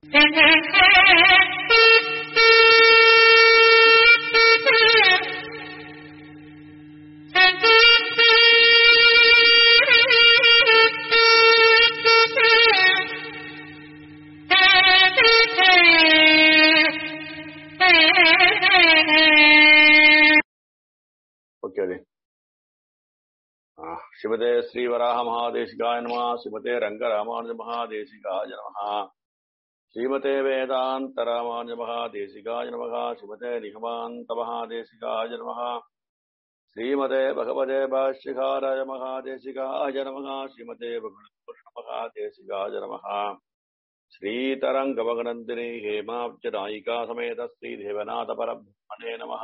okay அடி ஆ, சிவதே ஸ்ரீவராக மகாதேசிகாய நம சிவதே ரங்க ராமானுஜ மகாதேசிகாய நம ஸ்ரீமதே வேதாந்த ராமானுஜ மகாதேசிகாய நம சிவதே நிகமாந்த மகாதேசிகாய நம ஸ்ரீமதே பகவதே பாஷ்யகாராய மகாதேசிகாய நம ஸ்ரீமதே பகவத்புருஷ மகாதேசிகாய நம ஸ்ரீதரங்கமகநந்தினி ஹேமாப்ஜநாயிகா சமேத ஸ்ரீதேவநாத பரபிரம்மணே நமः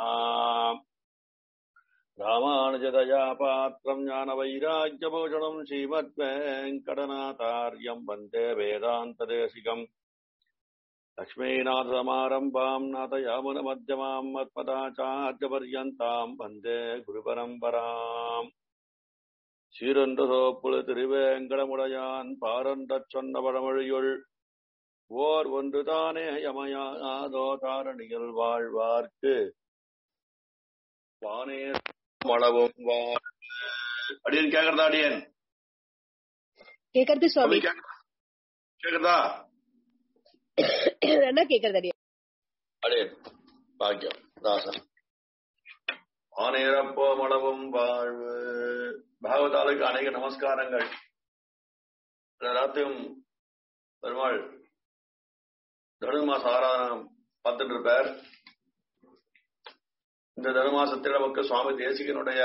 ராமானுஜதயா பாத்திரம் ஞானவைராக்கியபூஷணம் ஸ்ரீமத்வேங்கடநாதாரியம் வந்தே வேதாந்ததேசிகம் லக்ஷ்மீநாதசமாரம்பாம் நாதயாமுனமத்தியமாம் மத்மதாச்சாரியபர்யந்தாம் வந்தே குருபரம்பராம் சீரொன்று சோப்புல திருவேங்கடமுடையான் பாரன்றச் சொன்ன பழமொழியுள் ஓர் ஒன்று தானே யமயாதோ தாரணியில் வாழ்வார்க்கு வானே மளவும் வாழ் அடியன் கேக்குறதா அடியன் கேக்குறது சுவாமி கேக்குறதா என்ன கேக்குறது அடியே அடியன் பாக்கியம் தாசன் ஆனேரப்போ மளவும் வாழ்வு பாகவதாலுக்கு அநேக நமஸ்காரங்கள் எல்லாத்தையும் பெருமாள் தனுமாச ஆராதனம் பார்த்துட்டு இருப்பார் இந்த தனுமாசத்தில் நமக்கு சுவாமி தேசிகனுடைய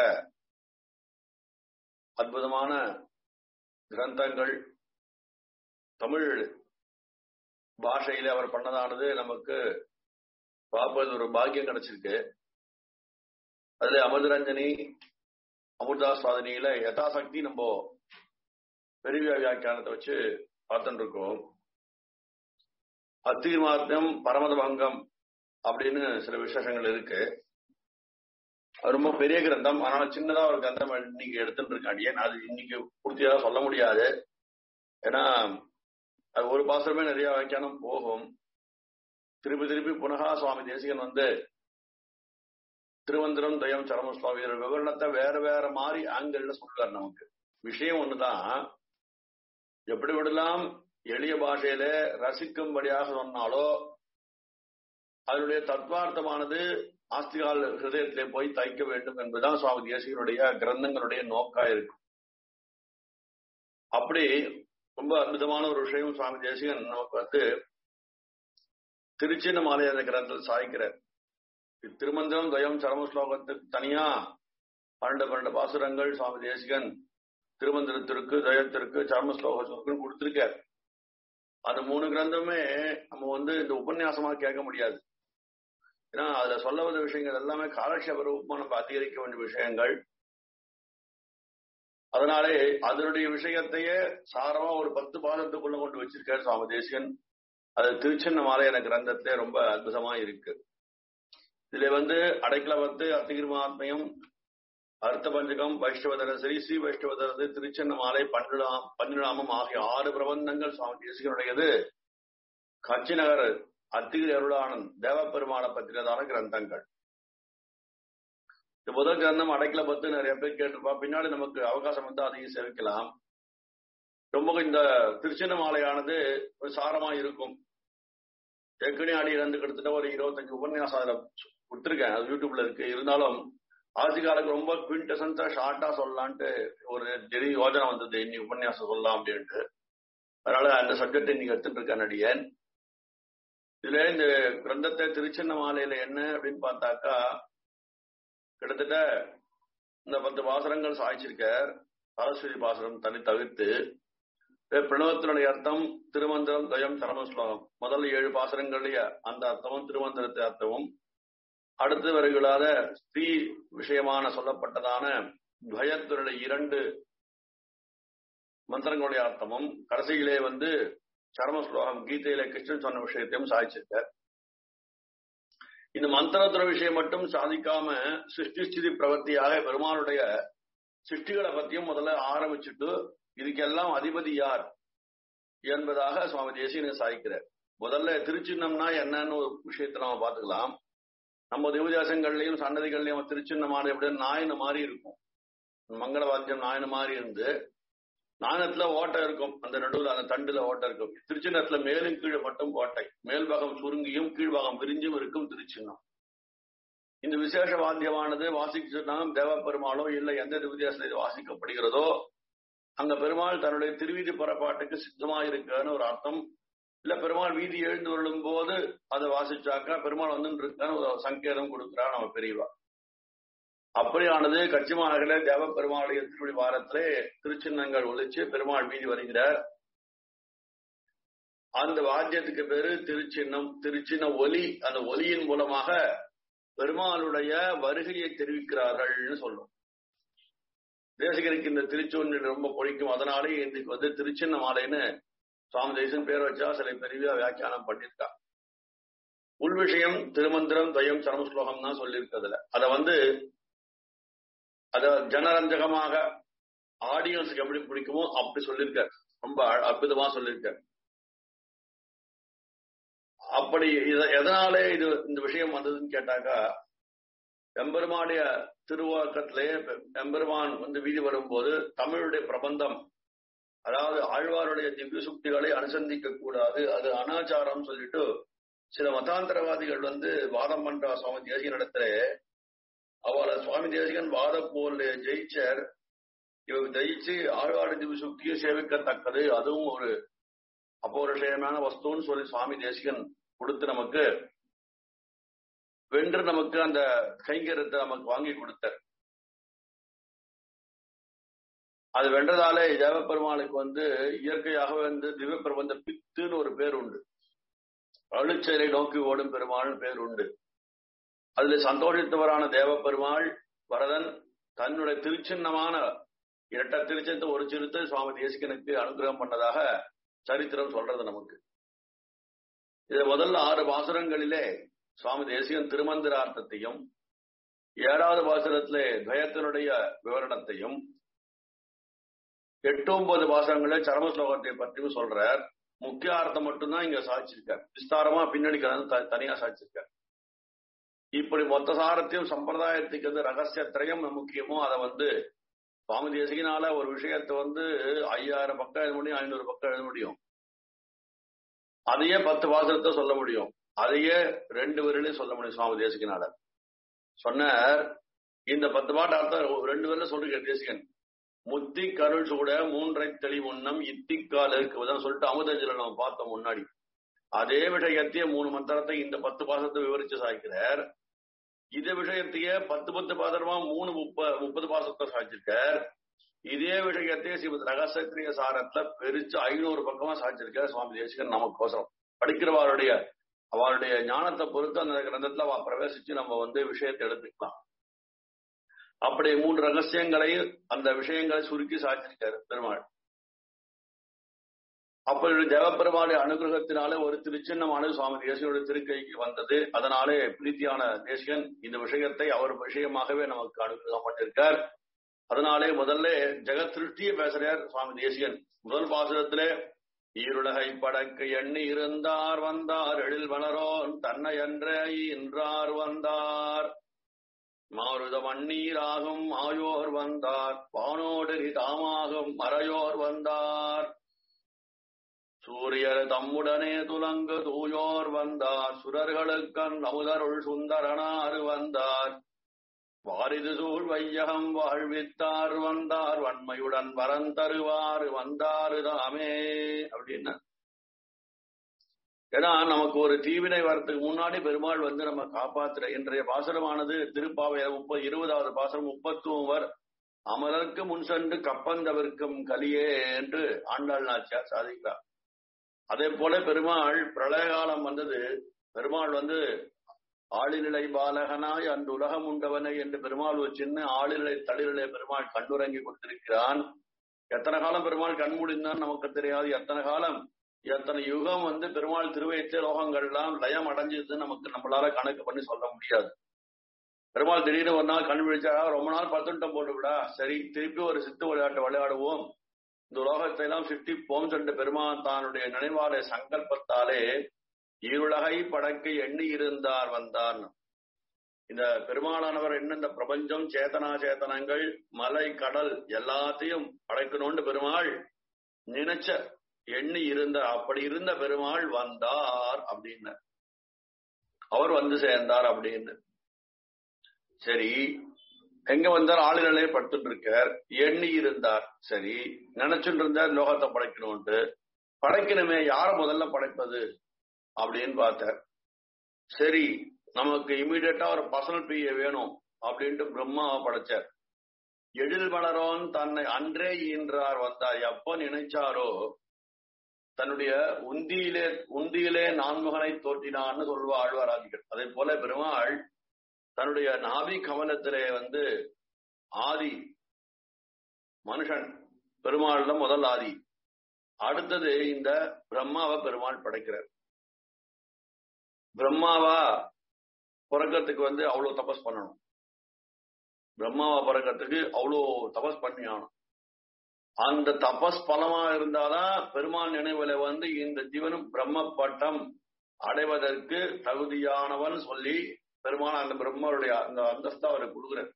அற்புதமான கிரந்தங்கள் தமிழ் பாஷையில அவர் பண்ணதானது நமக்கு பார்ப்பது ஒரு பாக்கியம் கிடைச்சிருக்கு அதுல அமிர்தரஞ்சனி அமிர்தாஸ்வாதினியில யதாசக்தி நம்ம பெரிய வியாக்கியானத்தை வச்சு பார்த்துட்டு இருக்கோம் அத்திமார்த்தம் பரமத பங்கம் அப்படின்னு சில விசேஷங்கள் இருக்கு அது ரொம்ப பெரிய கிரந்தம் ஆனால் சின்னதா ஒரு கிரந்தம் இன்னைக்கு எடுத்துட்டு இருக்காண்டியே அது இன்னைக்கு பூர்த்தியா சொல்ல முடியாது ஏன்னா அது ஒரு பாசமே நிறைய வியாக்கியானம் போகும் திருப்பி திருப்பி புனகா சுவாமி தேசிகன் வந்து திருவந்திரம் தயம் சரம சுவாமி இதோட விவரணத்தை வேற வேற மாதிரி ஆங்கிள் சொல்றாரு நமக்கு விஷயம் ஒண்ணுதான் எப்படி விடலாம் எளிய பாஷையில ரசிக்கும்படியாக சொன்னாலோ அதனுடைய தத்வார்த்தமானது ஆஸ்திகால் ஹிருதயத்திலே போய் தைக்க வேண்டும் என்பதுதான் சுவாமி தேசிகனுடைய கிரந்தங்களுடைய நோக்கா இருக்கும் அப்படி ரொம்ப அற்புதமான ஒரு விஷயம் சுவாமி தேசிகன் நமக்கு வந்து திருச்சின்ன மாலை அந்த கிரந்தத்தில் சாய்க்கிறார் திருமந்திரம் துவயம் சரம ஸ்லோகத்துக்கு தனியா பன்னெண்டு பன்னெண்டு பாசுரங்கள் சுவாமி தேசிகன் திருமந்திரத்திற்கு துவயத்திற்கு சரம ஸ்லோகத்திற்கு கொடுத்திருக்கார் அந்த மூணு கிரந்தமே நம்ம வந்து இந்த உபன்யாசமா கேட்க முடியாது ஏன்னா அதுல சொல்ல வந்த விஷயங்கள் எல்லாமே காலக்ஷேப ரூபமா நம்ம அதிகரிக்க வேண்டிய விஷயங்கள் அதனாலே அதனுடைய விஷயத்தையே சாரமா ஒரு பத்து பாதத்துக்குள்ள கொண்டு வச்சிருக்காரு சுவாமி தேசியன் அது திருச்சின்ன மாலையான கிரந்தத்திலே ரொம்ப அற்புதமா இருக்கு இதுல வந்து அடைக்கலவத்து அத்திகிருமாத்மயம் அர்த்த பஞ்சகம் வைஷ்ணவதரசரி ஸ்ரீ வைஷ்ணவதரசரி திருச்சின்ன மாலை பன்னிடாம் பன்னிடாமம் ஆகிய ஆறு பிரபந்தங்கள் சுவாமி தேசிகனுடையது கட்சி நகர் அத்திகிரி அருளானந்த் தேவப்பெருமான பத்திரதான கிரந்தங்கள் இந்த முதல் கிரந்தம் அடைக்கல பத்து நிறைய பேர் கேட்டிருப்பா பின்னாடி நமக்கு அவகாசம் வந்து அதையும் சேர்க்கலாம் ரொம்ப இந்த திருச்சின்ன மாலையானது ஒரு சாரமா இருக்கும் தெற்கனி அடி இருந்து கிட்டத்தட்ட ஒரு இருபத்தஞ்சு உபன்யாசம் அதுல கொடுத்துருக்கேன் அது யூடியூப்ல இருக்கு இருந்தாலும் ஆதிகாலுக்கு ரொம்ப குவிண்டசன்ஸா ஷார்ட்டா சொல்லலான்ட்டு ஒரு தெரிய யோஜனை வந்தது இன்னைக்கு உபன்யாசம் சொல்லலாம் அப்படின்ட்டு அதனால அந்த சப்ஜெக்ட் இன்னைக்கு எடுத்துட்டு இருக்கேன் நடிகன் இதுல இந்த கிரந்தத்தை திருச்சின்ன மாலையில என்ன அப்படின்னு பார்த்தாக்கா கிட்டத்தட்ட இந்த பத்து பாசுரங்கள் சாய்ச்சிருக்கார் சரஸ்வதி பாசுரம் தனி தவிர்த்து பிரணவத்தினுடைய அர்த்தம் திருமந்திரம் தயம் சரம ஸ்லோகம் முதல் ஏழு பாசுரங்களுடைய அந்த அர்த்தமும் திருமந்திரத்தை அர்த்தமும் அடுத்து வருகிறாத ஸ்ரீ விஷயமான சொல்லப்பட்டதான துவயத்தினுடைய இரண்டு மந்திரங்களுடைய அர்த்தமும் கடைசியிலே வந்து சரம ஸ்லோகம் கீதையில கிருஷ்ணன் சொன்ன விஷயத்தையும் சாதிச்சிருக்க இந்த மந்திரத்துற விஷயம் மட்டும் சாதிக்காம சிருஷ்டி ஸ்திதி பிரவர்த்தியாக பெருமானுடைய சிருஷ்டிகளை பத்தியும் முதல்ல ஆரம்பிச்சுட்டு இதுக்கெல்லாம் அதிபதி யார் என்பதாக சுவாமி தேசியனை சாய்க்கிறார் முதல்ல திருச்சின்னம்னா என்னன்னு ஒரு விஷயத்தை நம்ம பார்த்துக்கலாம் நம்ம திவதாசங்கள்லயும் சன்னதிகள்லயும் திருச்சின்னமான எப்படின்னு நாயின மாதிரி இருக்கும் மங்கள வாத்தியம் நாயின மாதிரி இருந்து நாணத்துல ஓட்டை இருக்கும் அந்த நடுவில் அந்த தண்டுல ஓட்டை இருக்கும் திருச்சின்னத்துல மேலும் கீழே மட்டும் ஓட்டை மேல் பாகம் சுருங்கியும் கீழ்பாகம் விரிஞ்சும் இருக்கும் திருச்சின்னம் இந்த விசேஷ வாத்தியமானது வாசிச்சுட்டாலும் தேவ பெருமாளோ இல்ல எந்த வித்தியாசத்தில் வாசிக்கப்படுகிறதோ அங்க பெருமாள் தன்னுடைய திருவீதி புறப்பாட்டுக்கு சித்தமா இருக்குன்னு ஒரு அர்த்தம் இல்ல பெருமாள் வீதி எழுந்து வருடும் போது அதை வாசிச்சாக்கா பெருமாள் வந்து இருக்கான்னு ஒரு சங்கேதம் கொடுக்கிறார் நம்ம பெரியவா அப்படியானது கட்சிமா நகரில தேவ பெருமாளுடைய திருவடி வாரத்திலே திருச்சின்னங்கள் ஒழிச்சு பெருமாள் வீதி வருகிறார் அந்த வாத்தியத்துக்கு பேரு திருச்சின்னம் திருச்சின்ன ஒலி அந்த ஒலியின் மூலமாக பெருமாளுடைய வருகையை தெரிவிக்கிறார்கள்னு சொல்லும் தேசிகருக்கு இந்த திருச்சூரில் ரொம்ப பிடிக்கும் அதனாலே இன்னைக்கு வந்து திருச்சின்ன மாலைன்னு சுவாமி தேசன் பேர் வச்சா சில பெரிய வியாக்கியானம் பண்ணியிருக்கா உள் விஷயம் திருமந்திரம் துவயம் சரமஸ்லோகம் தான் சொல்லியிருக்கிறதுல அதை வந்து அத ஜனரஞ்சகமாக ஆடியன்ஸுக்கு எப்படி பிடிக்குமோ அப்படி சொல்லியிருக்கார் ரொம்ப அற்புதமா சொல்லியிருக்கார் அப்படி இத எதனாலே இது இந்த விஷயம் வந்ததுன்னு கேட்டாக்கா எம்பெருமானுடைய திருவாக்கத்திலே எம்பெருமான் வந்து வீதி வரும்போது தமிழுடைய பிரபந்தம் அதாவது ஆழ்வாருடைய திவ்ய சுக்திகளை அனுசந்திக்க கூடாது அது அனாச்சாரம் சொல்லிட்டு சில மதாந்தரவாதிகள் வந்து வாதம் பண்ற சுவாமி தேசிகன் இடத்துல அவளை சுவாமி தேசிகன் வாத போல் ஜெயிச்சர் இவங்க ஜெயிச்சு ஆழ்வாடு திவ்ய சுக்தியை சேவிக்கத்தக்கது அதுவும் ஒரு அபௌருஷயமான வஸ்துன்னு சொல்லி சுவாமி தேசிகன் கொடுத்து நமக்கு வென்று நமக்கு அந்த கைங்கரத்தை நமக்கு வாங்கி கொடுத்தார் அது வென்றதாலே தேவப்பெருமாளுக்கு வந்து இயற்கையாகவே வந்து திவ்ய பிரபந்த பித்துன்னு ஒரு பேர் உண்டு அழுச்செயலை நோக்கி ஓடும் பெருமாள்னு பேர் உண்டு அதுல சந்தோஷித்தவரான தேவப்பெருமாள் வரதன் தன்னுடைய திருச்சின்னமான இரட்ட திருச்சத்தை ஒரு சிறுத்தை சுவாமி தேசிகனுக்கு அனுகிரகம் பண்ணதாக சரித்திரம் சொல்றது நமக்கு இது முதல்ல ஆறு பாசுரங்களிலே சுவாமி தேசிகன் திருமந்திரார்த்தத்தையும் ஏழாவது பாசுரத்திலே துவயத்தினுடைய விவரணத்தையும் எட்டு ஒன்பது பாசுரங்களே சரம ஸ்லோகத்தை பற்றியும் சொல்றார் முக்கிய அர்த்தம் மட்டும்தான் இங்க சாதிச்சிருக்கார் விஸ்தாரமா பின்னாடி கலந்து தனியா சாதிச்சிருக்கார் இப்படி மொத்த சாரத்தையும் சம்பிரதாயத்துக்கு வந்து ரகசிய திரயம் முக்கியமோ அதை வந்து சுவாமி தேசிகனால ஒரு விஷயத்தை வந்து ஐயாயிரம் பக்கம் எழுத முடியும் ஐநூறு பக்கம் எழுத முடியும் அதையே பத்து பாசுரத்தை சொல்ல முடியும் அதையே ரெண்டு பேரிலையும் சொல்ல முடியும் சுவாமி தேசிகனால சொன்னார் இந்த பத்து பாட்டு அர்த்தம் ரெண்டு பேர்ல சொல்றீங்க தேசிகன் முத்தி கருள் சூட மூன்றை தெளிவுண்ணம் இத்திக்கால் இருக்குவதான் சொல்லிட்டு அமுதஞ்சில நம்ம பார்த்தோம் முன்னாடி அதே விஷயத்தையே மூணு மந்திரத்தை இந்த பத்து பாசத்தை விவரிச்சு சாய்க்கிறார் இதே விஷயத்தையே பத்து பத்து பாசமா மூணு முப்ப முப்பது பாசத்தை சாய்ச்சிருக்கார் இதே விஷயத்தையே ஸ்ரீமத் ரகசிய சாரத்துல பெருச்சு ஐநூறு பக்கமா சாய்ச்சிருக்கார் சுவாமி தேசிகன் நமக்கோசரம் படிக்கிறவாருடைய அவருடைய ஞானத்தை பொறுத்து அந்த கிரந்தத்துல அவ பிரவேசிச்சு நம்ம வந்து விஷயத்தை எடுத்துக்கலாம் அப்படி மூன்று ரகசியங்களை அந்த விஷயங்களை சுருக்கி சாய்ச்சிருக்காரு பெருமாள் அப்படி தேவப்பெருமாளுடைய அனுகிரகத்தினாலே ஒரு திருச்சின்னமான சுவாமி தேசியனுடைய திருக்கைக்கு வந்தது அதனாலே பிரீத்தியான தேசியன் இந்த விஷயத்தை அவர் விஷயமாகவே நமக்கு அனுகிரகம் பண்ணிருக்கார் அதனாலே முதல்ல ஜெகத் திருஷ்டியை பேசுறார் சுவாமி தேசியன் முதல் பாசுரத்திலே ஈருலகை படக்கு எண்ணி இருந்தார் வந்தார் எழில் வளரோன் தன்னை என்றே இன்றார் வந்தார் மாருத மண்ணீராகும் ஆயோர் வந்தார் வானோடு தாமாகும் மறையோர் வந்தார் சூரியர் தம்முடனே துலங்கு தூயோர் வந்தார் சுரர்களுக்கண் அமுதருள் சுந்தரனார் வந்தார் வாரிது சூழ் வையகம் வாழ்வித்தார் வந்தார் வன்மையுடன் வரந்தருவார் வந்தாரு தாமே அப்படின்னு ஏன்னா நமக்கு ஒரு தீவினை வரத்துக்கு முன்னாடி பெருமாள் வந்து நம்ம காப்பாத்துற இன்றைய பாசனமானது திருப்பாவை முப்பது இருபதாவது பாசனம் முப்பத்துவர் அமரருக்கு முன் சென்று கப்பந்தவிற்கும் கலியே என்று ஆண்டாள் நாச்சியார் சாதிக்கிறார் அதே போல பெருமாள் பிரளய காலம் வந்தது பெருமாள் வந்து ஆளிநிலை பாலகனாய் அன்று உலகம் உண்டவனை என்று பெருமாள் ஒரு சின்ன ஆளிநிலை தளிரிலே பெருமாள் கண்டுறங்கி கொடுத்திருக்கிறான் எத்தனை காலம் பெருமாள் கண்மூடிந்தான் நமக்கு தெரியாது எத்தனை காலம் எத்தனை யுகம் வந்து பெருமாள் திருவயிற்ற லோகங்கள்லாம் லயம் அடைஞ்சது நமக்கு நம்மளால கணக்கு பண்ணி சொல்ல முடியாது பெருமாள் திடீர்னு ஒரு நாள் கண் விழிச்சா ரொம்ப நாள் பத்துட்டம் போட்டு விடா சரி திருப்பி ஒரு சித்து விளையாட்டு விளையாடுவோம் இந்த உலகத்தை எல்லாம் சிருஷ்டிப்போம் சென்று பெருமான் தானுடைய நினைவாலே சங்கல்பத்தாலே ஈருலகை படைக்க எண்ணி இருந்தார் வந்தார் இந்த பெருமாளானவர் என்ன இந்த பிரபஞ்சம் சேதனா சேதனங்கள் மலை கடல் எல்லாத்தையும் படைக்கணும்னு பெருமாள் நினைச்ச எண்ணி இருந்த அப்படி இருந்த பெருமாள் வந்தார் அப்படின்னு அவர் வந்து சேர்ந்தார் அப்படின்னு சரி எங்க வந்தார் ஆளுநர்களே படுத்துட்டு இருக்கார் எண்ணி இருந்தார் சரி நினைச்சுட்டு இருந்தார் லோகத்தை படைக்கணும்ட்டு படைக்கணுமே யார முதல்ல படைப்பது அப்படின்னு பார்த்தார் சரி நமக்கு இமீடியட்டா ஒரு பர்சனல் பிஏ வேணும் அப்படின்ட்டு பிரம்மாவை படைச்சார் எழில் மலரோன் தன்னை அன்றே ஈன்றார் வந்தார் எப்ப நினைச்சாரோ தன்னுடைய உந்தியிலே உந்தியிலே நான்முகனை தோற்றினான்னு சொல்வா ஆழ்வாராதிகள் அதே போல பெருமாள் தன்னுடைய நாபி கமலத்திலே வந்து ஆதி மனுஷன் பெருமாள் தான் முதல் ஆதி அடுத்தது இந்த பிரம்மாவை பெருமாள் படைக்கிறார் பிரம்மாவா பிறக்கிறதுக்கு வந்து அவ்வளவு தபஸ் பண்ணணும் பிரம்மாவா பிறக்கிறதுக்கு அவ்வளோ தபஸ் பண்ணி ஆகணும் அந்த தபஸ் பலமா இருந்தாதான் பெருமாள் நினைவுல வந்து இந்த ஜீவனும் பிரம்ம பட்டம் அடைவதற்கு தகுதியானவன் சொல்லி பெருமாள் அந்த பிரம்மருடைய அந்த அந்தஸ்தை அவருக்கு கொடுக்குறார்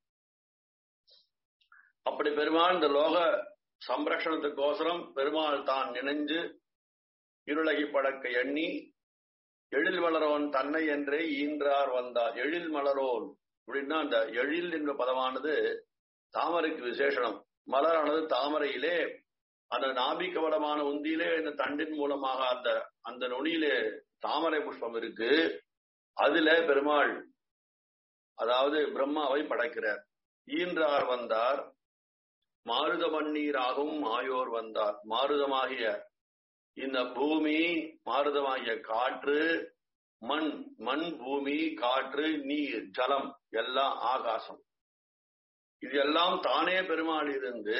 அப்படி பெருமாள் இந்த லோக சம்ரக்ஷணத்துக்கோசரம் பெருமாள் தான் நினைஞ்சு இருளகி படக்க எண்ணி எழில் மலரோன் தன்னை என்றே ஈன்றார் வந்தார் எழில் மலரோன் அப்படின்னா அந்த எழில் என்ற பதமானது தாமரைக்கு விசேஷனம் மலரானது தாமரையிலே அந்த நாபிக்கவடமான உந்தியிலே இந்த தண்டின் மூலமாக அந்த அந்த நுனியிலே தாமரை புஷ்பம் இருக்கு அதுல பெருமாள் அதாவது பிரம்மாவை படைக்கிறார் ஈன்றார் வந்தார் மாருத மண்ணீராகவும் மாயோர் வந்தார் மாருதமாகிய இந்த பூமி மாருதமாகிய காற்று மண் மண் பூமி காற்று நீர் ஜலம் எல்லாம் ஆகாசம் இது எல்லாம் தானே பெருமாள் இருந்து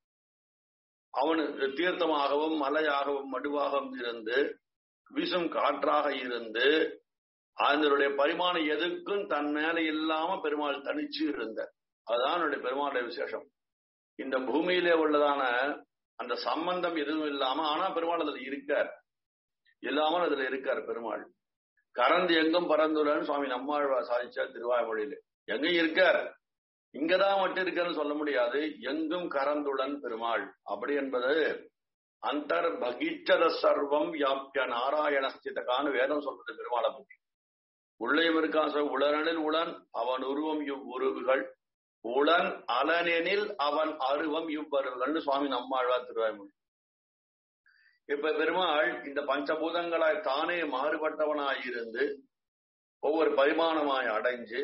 அவனு தீர்த்தமாகவும் மலையாகவும் மடுவாகவும் இருந்து வீசும் காற்றாக இருந்து அதனுடைய பரிமாணம் எதுக்கும் தன் மேல இல்லாம பெருமாள் தனிச்சு இருந்த அதுதான் என்னுடைய பெருமாளுடைய விசேஷம் இந்த பூமியிலே உள்ளதான அந்த சம்பந்தம் எதுவும் இல்லாம ஆனா பெருமாள் அதுல இருக்கார் இல்லாமல் அதுல இருக்கார் பெருமாள் கறந்து எங்கும் பறந்துள்ளன்னு சுவாமி நம்மாழ்வார் சாதிச்சார் திருவாய்மொழியில எங்கும் இருக்கார் இங்கதான் மட்டும் இருக்காருன்னு சொல்ல முடியாது எங்கும் கறந்துடன் பெருமாள் அப்படி என்பது அந்தர் பகிச்சத சர்வம் வியாபிய நாராயணஸ்திதகான்னு வேதம் சொல்றது பெருமாளை பற்றி உள்ளையும் இருக்கான் உளரனில் உளன் அவன் உருவம் இவ் உருவுகள் உளன் அலனெனில் அவன் அருவம் இவ்வருவங்கள்னு சுவாமி நம்மாழ்வார் திருவாய்மொழி இப்ப பெருமாள் இந்த பஞ்சபூதங்களாய் தானே மாறுபட்டவனாய் இருந்து ஒவ்வொரு பரிமாணமாய் அடைஞ்சு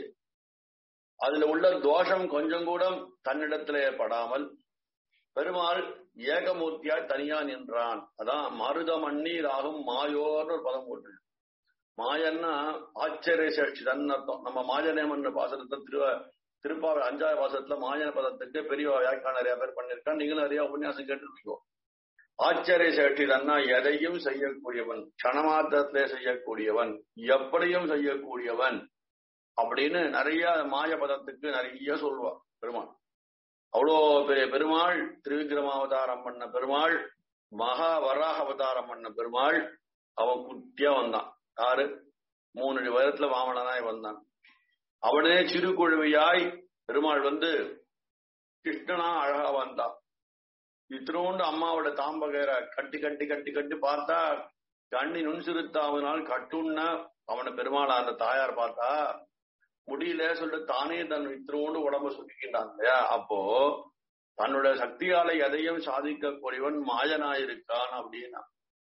அதுல உள்ள தோஷம் கொஞ்சம் கூட தன்னிடத்திலே படாமல் பெருமாள் ஏகமூர்த்தியாய் தனியா நின்றான் அதான் மருத மண்ணீராகும் மாயோர்னு ஒரு பதம் போட்டு மாயன்னா ஆச்சரிய சேஷ்டி தன் அர்த்தம் நம்ம மாயநேமன் பாசனத்தை திரு திருப்பாவை அஞ்சாவது பாசத்துல மாயன பதத்துக்கு பெரிய வியாக்கியம் நிறைய பேர் பண்ணிருக்கான் நீங்களும் நிறைய உபன்யாசம் கேட்டுருக்கீங்க ஆச்சரிய சேஷ்டி தன்னா எதையும் செய்யக்கூடியவன் க்ஷணமாத்திரத்திலே செய்யக்கூடியவன் எப்படியும் செய்யக்கூடியவன் அப்படின்னு நிறைய மாய பதத்துக்கு நிறைய சொல்லுவா பெருமாள் அவ்வளோ பெரிய பெருமாள் திருவிக்கிரமாவதாரம் பண்ண பெருமாள் மகா வராக அவதாரம் பண்ண பெருமாள் அவன் குட்டியா வந்தான் யாரு மூணு அடி உயரத்துல வாமனனாய் வந்தான் அவனே சிறு குழுவியாய் பெருமாள் வந்து கிருஷ்ணனா அழகா வந்தான் இத்தினோண்டு அம்மாவோட தாம்பகரை கட்டி கட்டி கட்டி கட்டி பார்த்தா கண்ணி நுண் சிறுத்தாவினால் கட்டுன்னா அவனை பெருமாளா அந்த தாயார் பார்த்தா முடியல சொல்லிட்டு தானே தன் இத்தினோண்டு உடம்ப சுத்திக்கிட்டான் இல்லையா அப்போ தன்னுடைய சக்தியால எதையும் சாதிக்கக்கூடியவன் மாயனாயிருக்கான் அப்படின்னா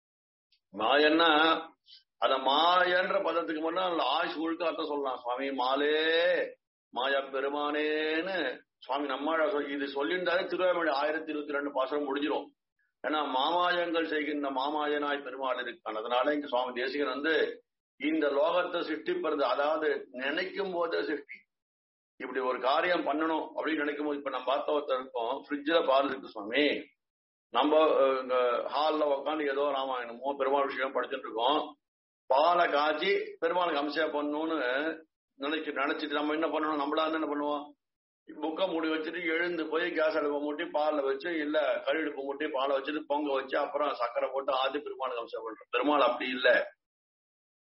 மாயன்னா அத மாயன்ற பதத்துக்கு முன்னாடி ஆயுஷ் முழுக்க அர்த்தம் சொல்லலாம் சுவாமி மாலே மாயா பெருமானேன்னு சுவாமி நம்மாழ இது சொல்லியிருந்தாலே திருவாய்மொழி ஆயிரத்தி இருபத்தி ரெண்டு பாசனம் முடிஞ்சிடும் ஏன்னா மாமாயங்கள் செய்கின்ற மாமாயனாய் பெருமாள் இருக்கான் அதனால இங்க சுவாமி தேசிகன் வந்து இந்த லோகத்தை சிருஷ்டிப்பது அதாவது நினைக்கும் போதே சிருஷ்டி இப்படி ஒரு காரியம் பண்ணணும் அப்படின்னு நினைக்கும் போது இப்ப நம்ம பார்த்த ஒருத்தர் இருக்கோம் ஃப்ரிட்ஜில் பால் இருக்கு சுவாமி நம்ம ஹால்ல உட்காந்து ஏதோ ராமாயணமோ பெருமாள் விஷயம் படிச்சுட்டு இருக்கோம் பாலை காய்ச்சி பெருமாளுக்கு அம்சா பண்ணணும்னு நினைச்சு நினைச்சிட்டு நம்ம என்ன பண்ணணும் நம்மளா என்ன பண்ணுவோம் புக்கை மூடி வச்சுட்டு எழுந்து போய் கேஸ் அடுப்பை மூட்டி பாலில் வச்சு இல்ல கழுடுப்பு மூட்டி பாலை வச்சுட்டு பொங்க வச்சு அப்புறம் சக்கரை போட்டு ஆதி பெருமாளுக்கு அம்சம் பண்றோம் பெருமாள் அப்படி இல்ல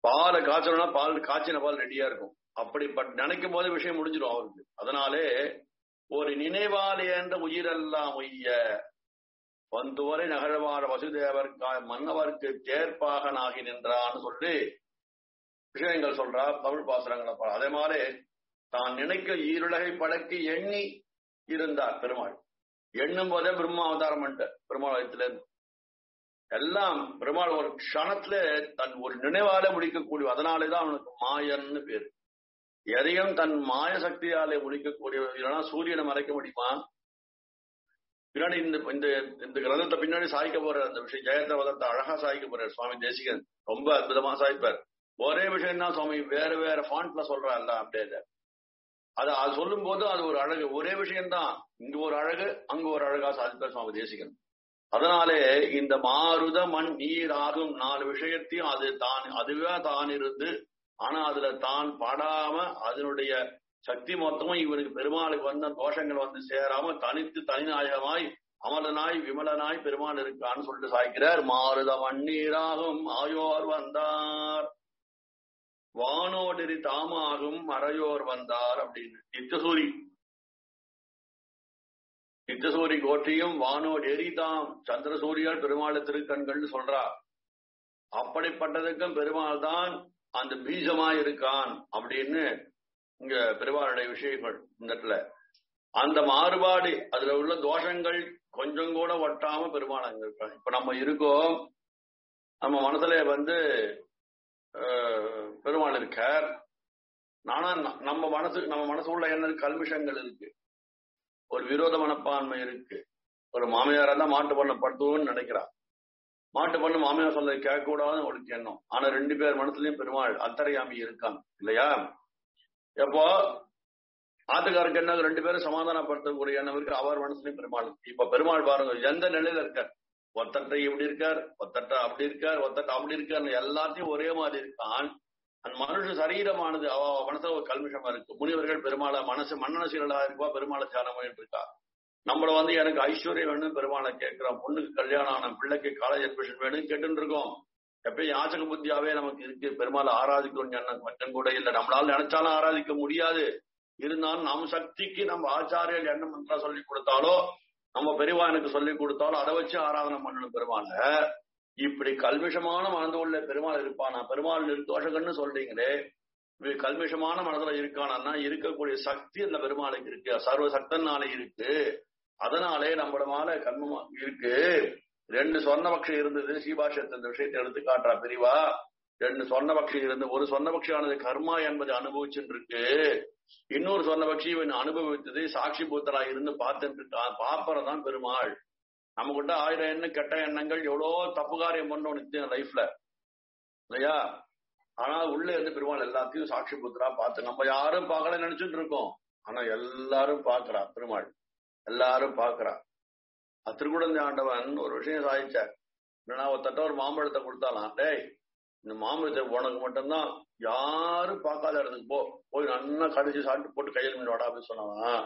பாலை காய்ச்சணும்னா பால் காய்ச்சின பால் ரெடியா இருக்கும் அப்படிப்பட்ட நினைக்கும் போது விஷயம் முடிஞ்சிடும் அவருக்கு அதனாலே ஒரு நினைவால் என்ற உயிரெல்லாம் உய்ய வந்துவரை நகழ்வார் வசுதேவர் மன்னவருக்கு தேர்ப்பாகனாகி நின்றான்னு சொல்லி விஷயங்கள் சொல்றா தமிழ் பாசுரங்களை அதே மாதிரி தான் நினைக்க ஈருலகை படைக்கு எண்ணி இருந்தார் பெருமாள் எண்ணும் போதே பிரம்மா அவதாரம் பண்ணிட்ட பெருமாளத்துல இருந்து எல்லாம் பெருமாள் ஒரு க்ஷணத்துல தன் ஒரு நினைவாலே முடிக்கக்கூடிய அதனாலேதான் அவனுக்கு மாயன்னு பேரு எதையும் தன் மாய சக்தியாலே முடிக்கக்கூடிய இல்லைன்னா சூரியனை மறைக்க முடியுமா பின்னாடி இந்த இந்த இந்த கிரந்தத்தை பின்னாடி சாய்க்க போற அந்த விஷயம் ஜெயத்த வதத்தை அழகா சாய்க்க போறார் சுவாமி தேசிகன் ரொம்ப அற்புதமா சாய்ப்பார் ஒரே விஷயம் தான் சுவாமி வேற வேற ஃபாண்ட்ல சொல்றாருல்ல அப்படியே அது அது சொல்லும் போது அது ஒரு அழகு ஒரே விஷயம்தான் இங்க ஒரு அழகு அங்க ஒரு அழகா சாதிப்பார் சுவாமி தேசிகன் அதனாலே இந்த மாருத மண் நீர் ஆகும் நாலு விஷயத்தையும் அது தான் அதுவே தான் இருந்து ஆனா அதுல தான் படாம அதனுடைய சக்தி மொத்தமும் இவனுக்கு பெருமாளுக்கு வந்த தோஷங்கள் வந்து சேராம தனித்து தனிநாயகமாய் அமலனாய் விமலனாய் பெருமாள் இருக்கான்னு சொல்லிட்டு சாய்க்கிறார் மாருத மண்ணீராகும் ஆயோர் வந்தார் வானோடரி தாமாகும் மறையோர் வந்தார் அப்படின்னு நித்தசூரி நித்தசூரி கோட்டையும் வானோடு எரிதாம் சந்திரசூரியால் பெருமாள் திருக்கண்கள் சொல்றா அப்படிப்பட்டதுக்கும் பெருமாள் தான் அந்த பீஜமா இருக்கான் அப்படின்னு இங்க பெருமாளுடைய விஷயங்கள் இந்த இடத்துல அந்த மாறுபாடு அதுல உள்ள தோஷங்கள் கொஞ்சம் கூட ஒட்டாம பெருமாள் அங்க இருக்கான் இப்ப நம்ம இருக்கோம் நம்ம மனசுல வந்து பெருமாள் இருக்கார் ஆனா நம்ம மனசு நம்ம மனசு உள்ள என்ன கல்மிஷங்கள் இருக்கு ஒரு விரோத மனப்பான்மை இருக்கு ஒரு மாமியாரா தான் மாட்டு பண்ண படுத்துவோம்னு நினைக்கிறான் மாட்டு பண்ணு மாமியார் சொல்ல கேட்க கூடாதுன்னு அவளுக்கு எண்ணம் ஆனா ரெண்டு பேர் மனசுலயும் பெருமாள் அத்தரையாமி இருக்காங்க இல்லையா எப்போ ஆத்துக்காருக்கு என்ன ரெண்டு பேரும் சமாதானப்படுத்தக்கூடிய எண்ணம் இருக்கு அவர் மனசுலயும் பெருமாள் இப்ப பெருமாள் பாருங்க எந்த நிலையில இருக்கார் ஒத்தட்ட இப்படி இருக்கார் ஒத்தட்ட அப்படி இருக்கார் ஒத்தட்ட அப்படி இருக்கார் எல்லாத்தையும் ஒரே மாதிரி இருக்கான் அந்த மனுஷ சரீரமானது அவ மனசுல ஒரு கல்மிஷமா இருக்கு முனிவர்கள் பெருமாளை மனசு மன்னசீலா இருக்கா பெருமாளை தியானம் பண்ணிட்டு இருக்கா நம்மள வந்து எனக்கு ஐஸ்வர்யம் வேணும் பெருமாளை கேட்கிறோம் பொண்ணுக்கு கல்யாணம் ஆன பிள்ளைக்கு காலேஜ் அட்மிஷன் வேணும் கேட்டுன்னு இருக்கோம் எப்பயும் யாச்சக புத்தியாவே நமக்கு இருக்கு பெருமாளை ஆராதிக்கணும் எண்ணம் கொஞ்சம் கூட இல்லை நம்மளால நினைச்சாலும் ஆராதிக்க முடியாது இருந்தாலும் நம் சக்திக்கு நம்ம ஆச்சாரியர் எண்ணம் மந்திரா சொல்லி கொடுத்தாலோ நம்ம பெரியவா எனக்கு சொல்லி கொடுத்தாலும் அதை வச்சு ஆராதனை பண்ணணும் பெருமாள இப்படி கல்மிஷமான மனது உள்ள பெருமாள் இருப்பானா பெருமாள் நிர்தோஷகன்னு சொல்றீங்களே கல்மிஷமான மனதுல இருக்கானா இருக்கக்கூடிய சக்தி அந்த பெருமாளுக்கு இருக்கு சர்வ சக்தனாலே இருக்கு அதனாலே நம்மளமால கண்மமா இருக்கு ரெண்டு சொர்ணபக்ஷி இருந்தது சீபாஷத்து இந்த விஷயத்தை எடுத்து காட்டுறா பிரிவா ரெண்டு சொர்ணபக்ஷி இருந்து ஒரு சொர்ணபக்ஷியானது கர்மா என்பதை அனுபவிச்சுட்டு இருக்கு இன்னொரு சொர்ணபக்ஷி இவன் அனுபவித்தது சாட்சி பூத்தரா இருந்து பார்த்துட்டு இருக்கான் பாப்பறதான் பெருமாள் நம்ம கிட்ட ஆயிரம் எண்ணம் கெட்ட எண்ணங்கள் எவ்வளோ தப்பு காரியம் பண்ணோம் நித்தியம் லைஃப்ல இல்லையா ஆனா உள்ள இருந்து பெருமாள் எல்லாத்தையும் சாட்சி புத்திரா பார்த்து நம்ம யாரும் பார்க்கல நினைச்சுட்டு இருக்கோம் ஆனா எல்லாரும் பாக்குறா பெருமாள் எல்லாரும் பாக்குறா திருக்குடந்தை ஆண்டவன் ஒரு விஷயம் சாதிச்சார் இல்லைன்னா ஒருத்தட்ட ஒரு மாம்பழத்தை கொடுத்தாலாம் டேய் இந்த மாம்பழத்தை உனக்கு மட்டும்தான் யாரும் பார்க்காத இடத்துக்கு போ போய் நல்லா கடிச்சு சாப்பிட்டு போட்டு கையில் மீன் வாடா அப்படின்னு சொன்னாலாம்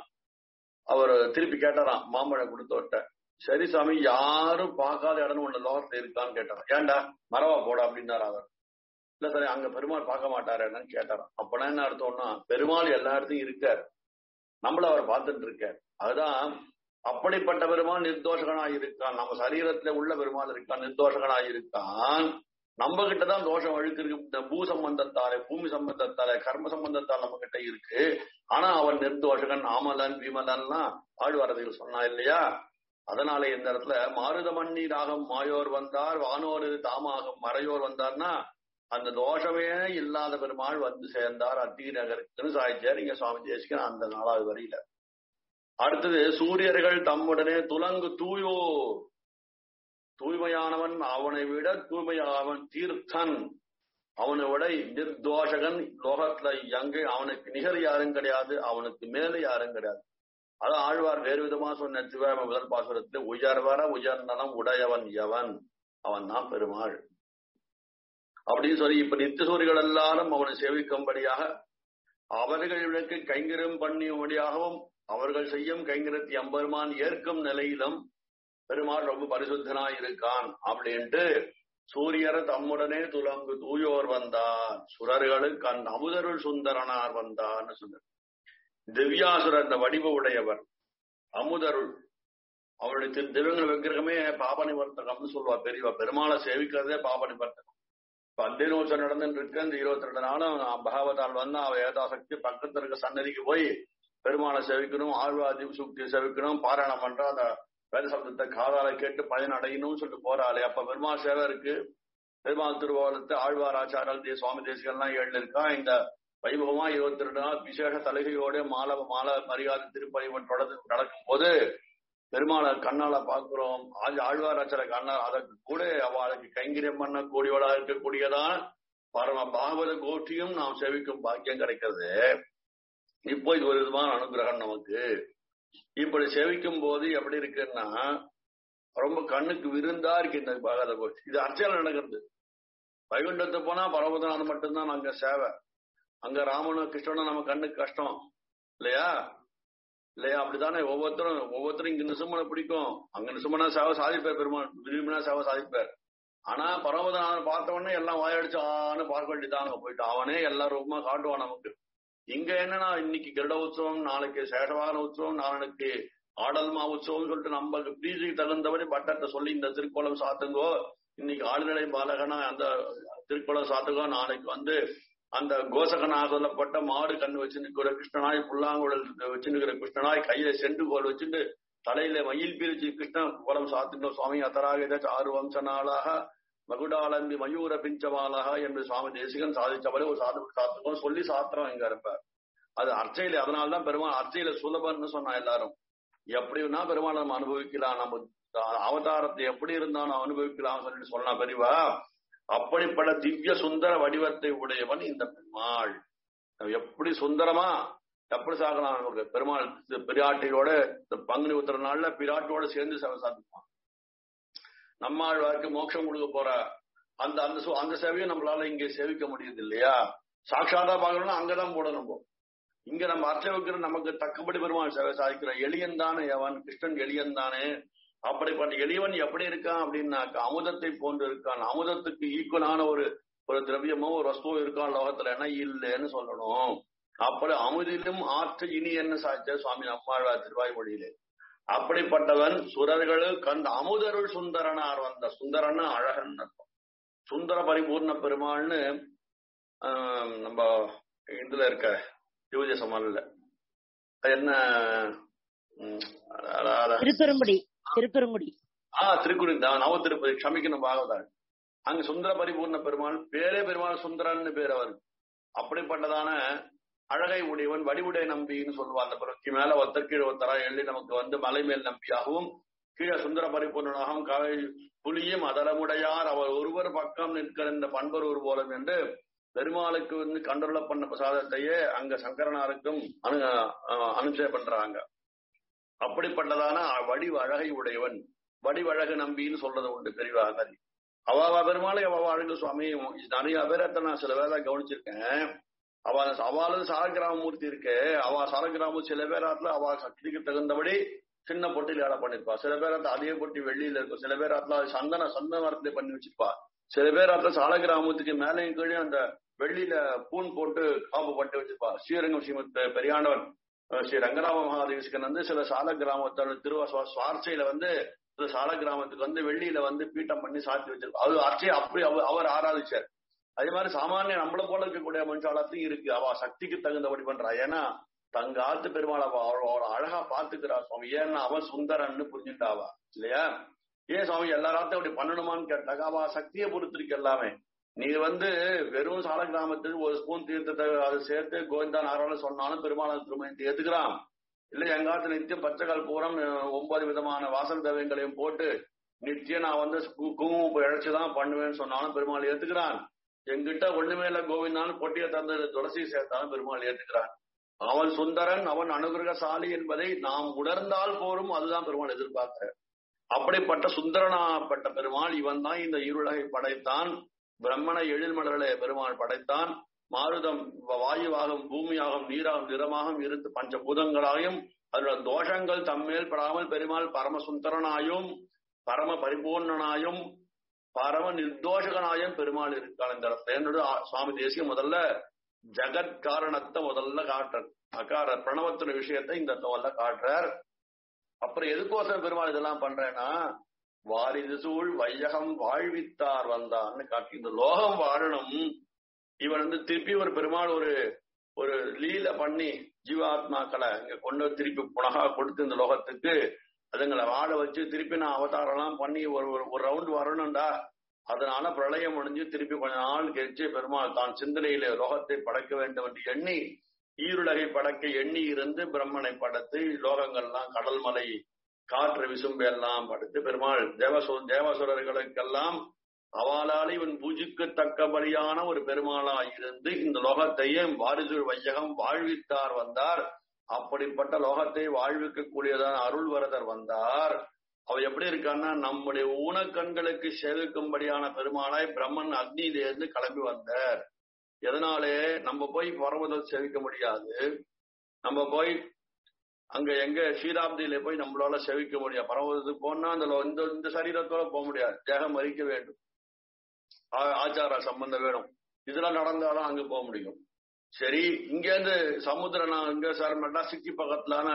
அவர் திருப்பி கேட்டாராம் மாம்பழம் கொடுத்தவர்கிட்ட சரி சாமி யாரும் பார்க்காத இடம் உள்ள லோகத்துல இருக்கான்னு கேட்டாராம் ஏன்டா மரவா போட அப்படின்னாரு அவர் இல்ல சரி அங்க பெருமாள் பார்க்க மாட்டாரு என்னன்னு கேட்டாராம் அப்பனா என்ன அர்த்தம்னா பெருமாள் எல்லா இடத்தையும் இருக்கார் நம்மள அவர் பார்த்துட்டு இருக்கார் அதுதான் அப்படிப்பட்ட பெருமாள் நிர்தோஷகனா இருக்கான் நம்ம சரீரத்துல உள்ள பெருமாள் இருக்கான் நிர்தோஷகனா இருக்கான் நம்ம கிட்டதான் தோஷம் அழுக்கு இருக்கு இந்த பூ சம்பந்தத்தாலே பூமி சம்பந்தத்தாலே கர்ம சம்பந்தத்தால் நம்ம கிட்ட இருக்கு ஆனா அவன் நிர்தோஷகன் ஆமலன் விமலன்லாம் ஆழ்வாரதிகள் சொன்னா இல்லையா அதனால இந்த இடத்துல மாருத மண்ணீராகம் மாயோர் வந்தார் வானோர் தாமாகும் மறையோர் வந்தார்னா அந்த தோஷமே இல்லாத பெருமாள் வந்து சேர்ந்தார் அத்தி நகருக்குன்னு சாய்ச்சார் இங்க சுவாமி தேசிகன் அந்த நாலாவது வரியில அடுத்தது சூரியர்கள் தம்முடனே துலங்கு தூயோ தூய்மையானவன் அவனை விட தூய்மையாவன் தீர்த்தன் அவனை விட நிர்தோஷகன் லோகத்துல எங்கே அவனுக்கு நிகர் யாரும் கிடையாது அவனுக்கு மேல யாரும் கிடையாது அதான் ஆழ்வார் வேறு விதமா சொன்ன சிவாம முதல் பாசுரத்துல உயர்வர உயர்ந்தனம் உடையவன் எவன் அவன் தான் பெருமாள் அப்படின்னு சொல்லி இப்ப நித்தியசூரிகள் எல்லாரும் அவனை சேவிக்கும்படியாக அவர்களுக்கு கைங்கரம் பண்ணியும்படியாகவும் அவர்கள் செய்யும் கைங்கரத்தை எம்பெருமான் ஏற்கும் நிலையிலும் பெருமாள் ரொம்ப பரிசுத்தனா இருக்கான் அப்படின்ட்டு சூரியர் தம்முடனே துலங்கு தூயோர் வந்தார் சுரர்களுக்கு அந்த அமுதருள் சுந்தரனார் வந்தார்னு சொன்னார் திவ்யாசுரர் இந்த வடிவ உடையவர் அமுதருள் அவருடைய திரு திவ்யங்கள் விக்கிரகமே பாப நிவர்த்தகம்னு சொல்லுவா பெரியவா பெருமாளை சேவிக்கிறதே பாப நிவர்த்தகம் இப்ப அத்தியன உற்சவம் நடந்துட்டு இருக்கு இந்த இருபத்தி ரெண்டு நாளும் பகவதால் வந்து அவ ஏதாசக்தி பக்கத்துல இருக்க சன்னதிக்கு போய் பெருமாளை சேவிக்கணும் ஆழ்வாதி சுக்தியை சேவிக்கணும் பாராயணம் பண்ற அந்த வேத சப்தத்தை காதால கேட்டு பயன் அடையணும்னு சொல்லிட்டு போறாளே அப்ப பெருமாள் சேவை இருக்கு பெருமாள் திருவோலத்து ஆழ்வார் ஆச்சாரல் தே சுவாமி தேசிகள்லாம் ஏழு இருக்கா இந்த வைபவமா இருபத்தி ரெண்டு நாள் விசேஷ தலகையோட மாலை மாலை மரியாதை திருப்பதிவன் தொடர்ந்து நடக்கும் போது பெருமாளை கண்ணால பாக்குறோம் ஆழ்வார் ஆச்சார கண்ணால் அதற்கு கூட அவளுக்கு கைங்கரியம் பண்ண கூடியவளா இருக்கக்கூடியதான் பரம பாகவத கோஷ்டியும் நாம் சேவிக்கும் பாக்கியம் கிடைக்கிறது இப்போ இது ஒரு விதமான அனுகிரகம் நமக்கு இப்படி சேவிக்கும் போது எப்படி இருக்குன்னா ரொம்ப கண்ணுக்கு விருந்தா இருக்கு இந்த பாகவத கோஷ்டி இது அர்ச்சனை நடக்கிறது வைகுண்டத்து போனா பரமதநாதன் மட்டும்தான் அங்க சேவை அங்க ராமனும் கிருஷ்ணனும் நம்ம கண்ணுக்கு கஷ்டம் இல்லையா இல்லையா அப்படித்தானே ஒவ்வொருத்தரும் ஒவ்வொருத்தரும் இங்க நிசுமனை பிடிக்கும் அங்க நிசுமனா சேவை சாதிப்பார் பெருமாள் விரும்பினா சேவை சாதிப்பார் ஆனா பரமதநாதன் பார்த்த உடனே எல்லாம் வாயடிச்சு ஆன்னு பார்க்க வேண்டியதான் அங்க போயிட்டு அவனே எல்லா ரூபமா காட்டுவான் நமக்கு இங்க என்னன்னா இன்னைக்கு கருட உற்சவம் நாளைக்கு சேஷவாகன உற்சவம் நாளைக்கு ஆடல்மா உற்சவம் சொல்லிட்டு நம்ம பிரீதிக்கு தகுந்தபடி பட்டத்தை சொல்லி இந்த திருக்கோலம் சாத்துங்கோ இன்னைக்கு ஆளுநரை பாலகனா அந்த திருக்கோலம் சாத்துங்கோ நாளைக்கு வந்து அந்த கோசகனா சொல்லப்பட்ட மாடு கண்ணு வச்சுருக்கிற கிருஷ்ணனாய் புல்லாங்குழல் வச்சுருக்கிற கிருஷ்ணனாய் கையில செண்டு கோல் வச்சுட்டு தலையில மயில் பிரிச்சு கிருஷ்ண கோலம் சாத்துங்க சுவாமி அத்தராக ஆறு வம்ச நாளாக மகுடாலம்பி மயூர பிஞ்சமாலாக என்று சுவாமி தேசிகன் சாதிச்சபடி ஒரு சாது சாத்துக்கோம் சொல்லி சாத்திரம் இங்க இருப்ப அது அர்ச்சையில அதனால்தான் பெருமாள் அர்ச்சையில சுலபன்னு சொன்னா எல்லாரும் எப்படின்னா பெருமாள் நம்ம அனுபவிக்கலாம் நம்ம அவதாரத்தை எப்படி இருந்தாலும் அனுபவிக்கலாம் சொல்லிட்டு சொன்னா பெரியவா அப்படிப்பட்ட திவ்ய சுந்தர வடிவத்தை உடையவன் இந்த பெருமாள் எப்படி சுந்தரமா எப்படி சாகலாம் நமக்கு பெருமாள் பிராட்டியோட பங்குனி உத்தர நாள்ல பிராட்டியோட சேர்ந்து சேவை சாதிப்பான் நம்மாழ்வாருக்கு மோட்சம் கொடுக்க போற அந்த அந்த அந்த சேவையும் நம்மளால இங்க சேவிக்க முடியுது இல்லையா சாட்சாதா பார்க்கணும்னா அங்கதான் போடணும் இங்க நம்ம அர்ச்சை வைக்கிற நமக்கு தக்கபடி பெருமாள் சேவை சாதிக்கிறோம் எளியன் தானே அவன் கிருஷ்ணன் எளியன் தானே அப்படிப்பட்ட எளியவன் எப்படி இருக்கான் அப்படின்னாக்க அமுதத்தை போன்று இருக்கான் அமுதத்துக்கு ஈக்குவலான ஒரு ஒரு திரவியமோ ஒரு வஸ்துவோ இருக்கான் லோகத்துல என்ன இல்லைன்னு சொல்லணும் அப்படி அமுதிலும் ஆற்று இனி என்ன சாய்ச்ச சுவாமி நம்மாழ்வார் திருவாய்மொழியிலே அப்படிப்பட்டவன் சுரர்கள் கண்ட அமுதருள் சுந்தரனார் வந்த சுந்தரன்னு அழகன் அர்த்தம் சுந்தர பரிபூர்ண பெருமாள்னு நம்ம இதுல இருக்க யூஜ சமாளில என்ன திருப்பெருங்குடி திருப்பெருங்குடி ஆஹ் திருக்குடி நவ திருப்பதி க்ஷமிக்கணும் பாகவதாள் அங்க சுந்தர பரிபூர்ண பெருமாள் பேரே பெருமாள் சுந்தரன்னு பேர் அவர் அப்படிப்பட்டதான அழகை உடையவன் வடிவுடை நம்பின்னு சொல்லுவா அந்த பிறகு மேல ஒத்தர் கீழே ஒத்தரா எழுதி நமக்கு வந்து மலை மேல் நம்பியாகவும் கீழே சுந்தர பரிபூர்ணனாகவும் கவை புலியும் அதலமுடையார் அவர் ஒருவர் பக்கம் நிற்கிற இந்த பண்பர் ஒரு போலும் என்று பெருமாளுக்கு வந்து கண்டுள்ள பண்ண பிரசாதத்தையே அங்க சங்கரனாருக்கும் அனு அனுசய பண்றாங்க அப்படிப்பட்டதான வடிவ அழகை உடையவன் வடிவழகு நம்பின்னு சொல்றது உண்டு பெரியவாக அவாவா பெருமாளை அவாவா அழகு சுவாமி நிறைய பேரத்தை நான் சில பேரை கவனிச்சிருக்கேன் அவ அவளும் சாலக்கிராமமூர்த்தி இருக்கு அவ சாலக்கிராமம் சில பேராத்துல அவ சக்திக்கு தகுந்தபடி சின்ன பொட்டியில் ஏழை பண்ணிருப்பா சில பேராத்துல அதே பொட்டி வெள்ளியில இருக்கும் சில பேராத்துல சந்தன சந்தன மரத்துல பண்ணி வச்சிருப்பா சில பேராத்துல சாலக்கிராமத்துக்கு மேலையும் கீழே அந்த வெள்ளியில பூன் போட்டு காப்பு பட்டு வச்சிருப்பா ஸ்ரீரங்கம் ஸ்ரீமத் பெரியாண்டவன் ஸ்ரீ ரங்கராம மகாதேவிஸ்கன் வந்து சில சால கிராமத்தோட திருவா சுவார்ச்சையில வந்து சில சால கிராமத்துக்கு வந்து வெள்ளியில வந்து பீட்டம் பண்ணி சாத்தி வச்சிருப்பா அது அர்ச்சை அப்படி அவர் ஆராதிச்சார் அதே மாதிரி சாமானிய நம்மள போல இருக்கக்கூடிய மனுஷாலத்தையும் இருக்கு அவ சக்திக்கு தகுந்தபடி பண்றா ஏன்னா தங்க ஆத்து பெருமாள் அவ அவளோட அழகா பாத்துக்கிறா சுவாமி ஏன்னா அவன் சுந்தரன்னு புரிஞ்சுட்டாவா இல்லையா ஏன் சுவாமி எல்லாராத்தையும் அப்படி பண்ணணுமான்னு கேட்டாங்க அவ சக்தியை பொறுத்திருக்கு எல்லாமே நீ வந்து வெறும் சால கிராமத்துக்கு ஒரு ஸ்பூன் தீர்த்தத்தை அதை சேர்த்து கோவிந்தா நாராயண சொன்னாலும் பெருமாள் திருமணத்தை ஏத்துக்கிறான் இல்ல எங்காத்து நித்தியம் பச்சைக்கால் பூரம் ஒன்பது விதமான வாசல் தவங்களையும் போட்டு நித்தியம் நான் வந்து குங்குமம் இழைச்சுதான் பண்ணுவேன்னு சொன்னாலும் பெருமாள் ஏத்துக்கிறான் எங்கிட்ட ஒண்ணுமே இல்ல கோவிந்தான்னு பொட்டிய தந்து துளசி சேர்த்தாலும் பெருமாள் ஏத்துக்கிறான் அவன் சுந்தரன் அவன் அனுகிரகசாலி என்பதை நாம் உணர்ந்தால் போரும் அதுதான் பெருமாள் எதிர்பார்க்கிற அப்படிப்பட்ட சுந்தரனாப்பட்ட பெருமாள் இவன் தான் இந்த இருளகை படைத்தான் பிரம்மனை எழில்மலர்களை பெருமாள் படைத்தான் மாருதம் வாயுவாகும் பூமியாகும் நீராகும் நிறமாகவும் இருந்து பஞ்சபூதங்களாயும் அதோட தோஷங்கள் தம்மேல் படாமல் பெருமாள் பரம சுந்தரனாயும் பரம பரிபூர்ணனாயும் பரம நிர்தோஷகனாயம் பெருமாள் இருக்கான் இந்த இடத்துல என்னோட சுவாமி தேசிய முதல்ல ஜெகத் காரணத்தை முதல்ல காட்டுறார் அகார பிரணவத்தின விஷயத்தை இந்த முதல்ல காட்டுறார் அப்புறம் எதுக்கோசரம் பெருமாள் இதெல்லாம் பண்றேன்னா வாரிது சூழ் வையகம் வாழ்வித்தார் வந்தான்னு காட்டி இந்த லோகம் வாழணும் இவன் வந்து திருப்பி ஒரு பெருமாள் ஒரு ஒரு லீல பண்ணி ஜீவாத்மாக்களை இங்க கொண்டு வந்து திருப்பி புனகா கொடுத்து இந்த லோகத்துக்கு அதுங்களை வாழ வச்சு திருப்பி நான் அவதாரம் எல்லாம் பண்ணி ஒரு ஒரு ரவுண்ட் வரணும்டா அதனால பிரளயம் முடிஞ்சு திருப்பி கொஞ்ச நாள் கழிச்சு பெருமாள் தான் சிந்தனையில லோகத்தை படைக்க வேண்டும் என்று எண்ணி ஈருலகை படைக்க எண்ணி இருந்து பிரம்மனை படைத்து லோகங்கள்லாம் கடல் மலை காற்று விசும்பு எல்லாம் படைத்து பெருமாள் தேவசு தேவசுரர்களுக்கெல்லாம் அவளால் இவன் பூஜிக்கத்தக்கபடியான ஒரு பெருமாளாய் இருந்து இந்த லோகத்தையும் வாரிசு வையகம் வாழ்வித்தார் வந்தார் அப்படிப்பட்ட லோகத்தை வாழ்விக்க கூடியதான அருள்வரதர் வந்தார் அவர் எப்படி இருக்கான்னா நம்முடைய ஊனக்கண்களுக்கு சேவிக்கும்படியான பெருமாளாய் பிரம்மன் அக்னியிலிருந்து கிளம்பி வந்தார் எதனாலே நம்ம போய் பரவதம் சேவிக்க முடியாது நம்ம போய் அங்க எங்க ஸ்ரீராப்தியில போய் நம்மளால செவிக்க முடியாது பரவதத்துக்கு போனா அந்த இந்த இந்த சரீரத்தோட போக முடியாது தேகம் மறிக்க வேண்டும் ஆச்சார சம்பந்தம் வேணும் இதெல்லாம் நடந்தாலும் அங்க போக முடியும் சரி இங்க இருந்து சமுத்திரம் நான் இங்க சார் மெட்ராசிட்டி பக்கத்துலான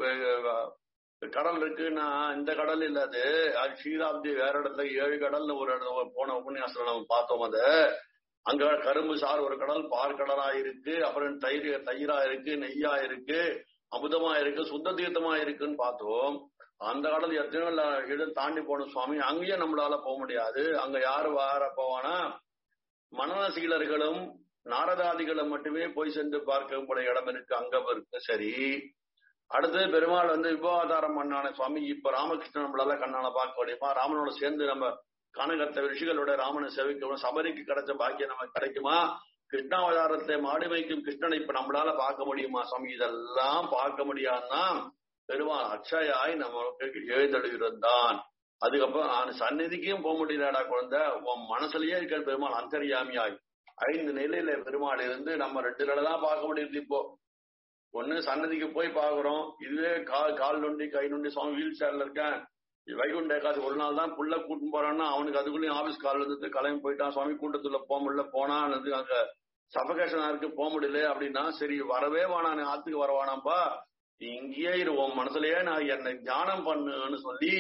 கடல் இருக்குன்னா இந்த கடல் இல்ல அது அது ஸ்ரீராப்தி வேற இடத்துல ஏழு கடல்னு ஒரு இடத்துல போன உபன்யாசம் நம்ம பார்த்தோம் அது அங்க கரும்பு சார் ஒரு கடல் பார்க்கடலா இருக்கு அப்புறம் தயிர் தயிரா இருக்கு நெய்யா இருக்கு அமுதமா இருக்கு சுத்த தீர்த்தமா இருக்குன்னு பார்த்தோம் அந்த கடல் எத்தனையோ இடம் தாண்டி போன சுவாமி அங்கேயும் நம்மளால போக முடியாது அங்க யாரு வார போவானா மனநசீலர்களும் நாரதாதிகளும் மட்டுமே போய் சென்று பார்க்கக்கூடிய இடம் இருக்கு அங்க இருக்கு சரி அடுத்து பெருமாள் வந்து விவாதாரம் பண்ணான சுவாமி இப்ப ராமகிருஷ்ணன் நம்மளால கண்ணால பார்க்க முடியுமா ராமனோட சேர்ந்து நம்ம காணகத்த ரிஷிகளோட ராமனை செவிக்கணும் சபரிக்கு கிடைச்ச பாக்கியம் நமக்கு கிடைக்குமா கிருஷ்ணாவதாரத்தை மாடு வைக்கும் கிருஷ்ணனை இப்ப நம்மளால பார்க்க முடியுமா சுவாமி இதெல்லாம் பார்க்க முடியாதுன்னா பெருமாள் அக்ஷயாய் நமக்கு எழுதழுகிறான் அதுக்கப்புறம் நான் சந்நிதிக்கும் போக முடியலடா குழந்தை உன் மனசுலயே இருக்கிற பெருமாள் அந்தரியாமியாய் ஐந்து நிலையில பெருமாள் இருந்து நம்ம ரெண்டு நிலை தான் பார்க்க முடியுது இப்போ ஒண்ணு சன்னதிக்கு போய் பாக்குறோம் இதுவே கால் கால் நொண்டி கை நொண்டி சுவாமி வீல் சேர்ல இருக்கேன் வைகுண்ட ஏகாது ஒரு நாள் தான் புள்ள கூட்டின்னு போறான்னா அவனுக்கு அதுக்குள்ளேயும் ஆபீஸ் கால் இருந்து கிளம்பி போயிட்டான் சுவாமி கூட்டத்துல போக முடியல போனான் அங்க சபகேஷனா இருக்கு போக முடியல அப்படின்னா சரி வரவே வேணாம் ஆத்துக்கு வர வேணாம்ப்பா இங்கேயே இரு உன் மனசுலயே நான் என்னை தியானம் பண்ணுன்னு சொல்லி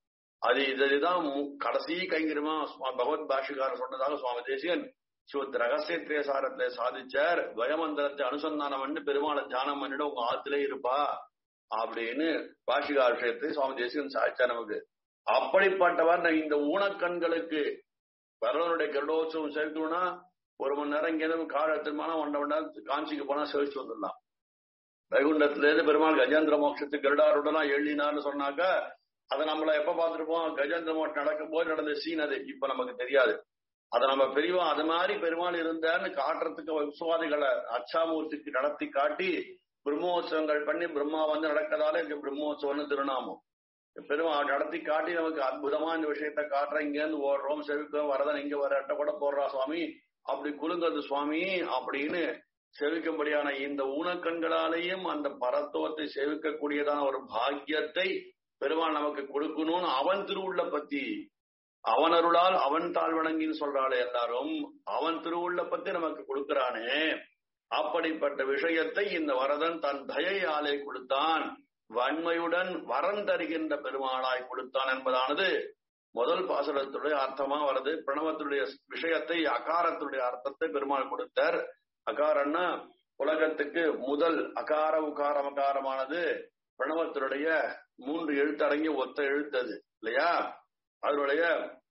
அது இதுதான் கடைசி கைங்கிரமா பகவத் பாஷிகாரர் சொன்னதாக சுவாமி தேசியன் சிவத் ரகசிய சாரத்தை சாதிச்சார் பயமந்திரத்தை அனுசந்தானம் பண்ணி பெருமாளை தியானம் பண்ணிட்டு உங்க ஆத்திலே இருப்பா அப்படின்னு பாஷிகா விஷயத்தை சுவாமி தேசிகன் சாதிச்சார் நமக்கு அப்படிப்பட்டவர் இந்த ஊனக்கண்களுக்கு வரவனுடைய கருடோத்சவம் சேர்க்கணும்னா ஒரு மணி நேரம் இங்கேருந்து கார் எடுத்துமானா ஒன்றரை மணி நேரம் காஞ்சிக்கு போனா செவிச்சு வந்துடலாம் வைகுண்டத்திலேருந்து பெருமாள் கஜேந்திர மோட்சத்துக்கு கருடாருடலாம் எழுதினார்னு சொன்னாக்க அதை நம்மள எப்ப பார்த்துருப்போம் கஜேந்திர மோட்சம் நடக்கும் போது நடந்த சீன் அது இப்ப நமக்கு தெரியாது அதை நம்ம பெரியவா அது மாதிரி பெருமாள் இருந்தான்னு காட்டுறதுக்கு விசுவாதிகளை அச்சாமூர்த்திக்கு நடத்தி காட்டி பிரம்மோத்சவங்கள் பண்ணி பிரம்மா வந்து நடக்கிறதால இங்க பிரம்மோத்சவம்னு திருநாமம் பெருமா நடத்தி காட்டி நமக்கு அற்புதமா இந்த விஷயத்த காட்டுற இங்க இருந்து ஓடுறோம் செவிக்கிறோம் வரதான் இங்க வர அட்டை கூட போடுறா சுவாமி அப்படி குலுங்கிறது சுவாமி அப்படின்னு செவிக்கும்படியான இந்த ஊனக்கண்களாலேயும் அந்த பரத்துவத்தை செவிக்கக்கூடியதான ஒரு பாக்கியத்தை பெருமாள் நமக்கு கொடுக்கணும்னு அவன் திருவுள்ள பத்தி அவன் அருளால் அவன் தாழ் வணங்கின்னு சொல்றாளே எல்லாரும் அவன் திருவுள்ள பத்தி நமக்கு கொடுக்கிறானே அப்படிப்பட்ட விஷயத்தை இந்த வரதன் தன் தயையாலே கொடுத்தான் வன்மையுடன் வரம் தருகின்ற பெருமாளாய் கொடுத்தான் என்பதானது முதல் பாசுரத்துடைய அர்த்தமா வருது பிரணவத்துடைய விஷயத்தை அகாரத்துடைய அர்த்தத்தை பெருமாள் கொடுத்தார் அகாரம்னா உலகத்துக்கு முதல் அகார உகாரம் அகாரமானது பிரணவத்தினுடைய மூன்று எழுத்தடங்கி ஒத்த எழுத்தது இல்லையா அதனுடைய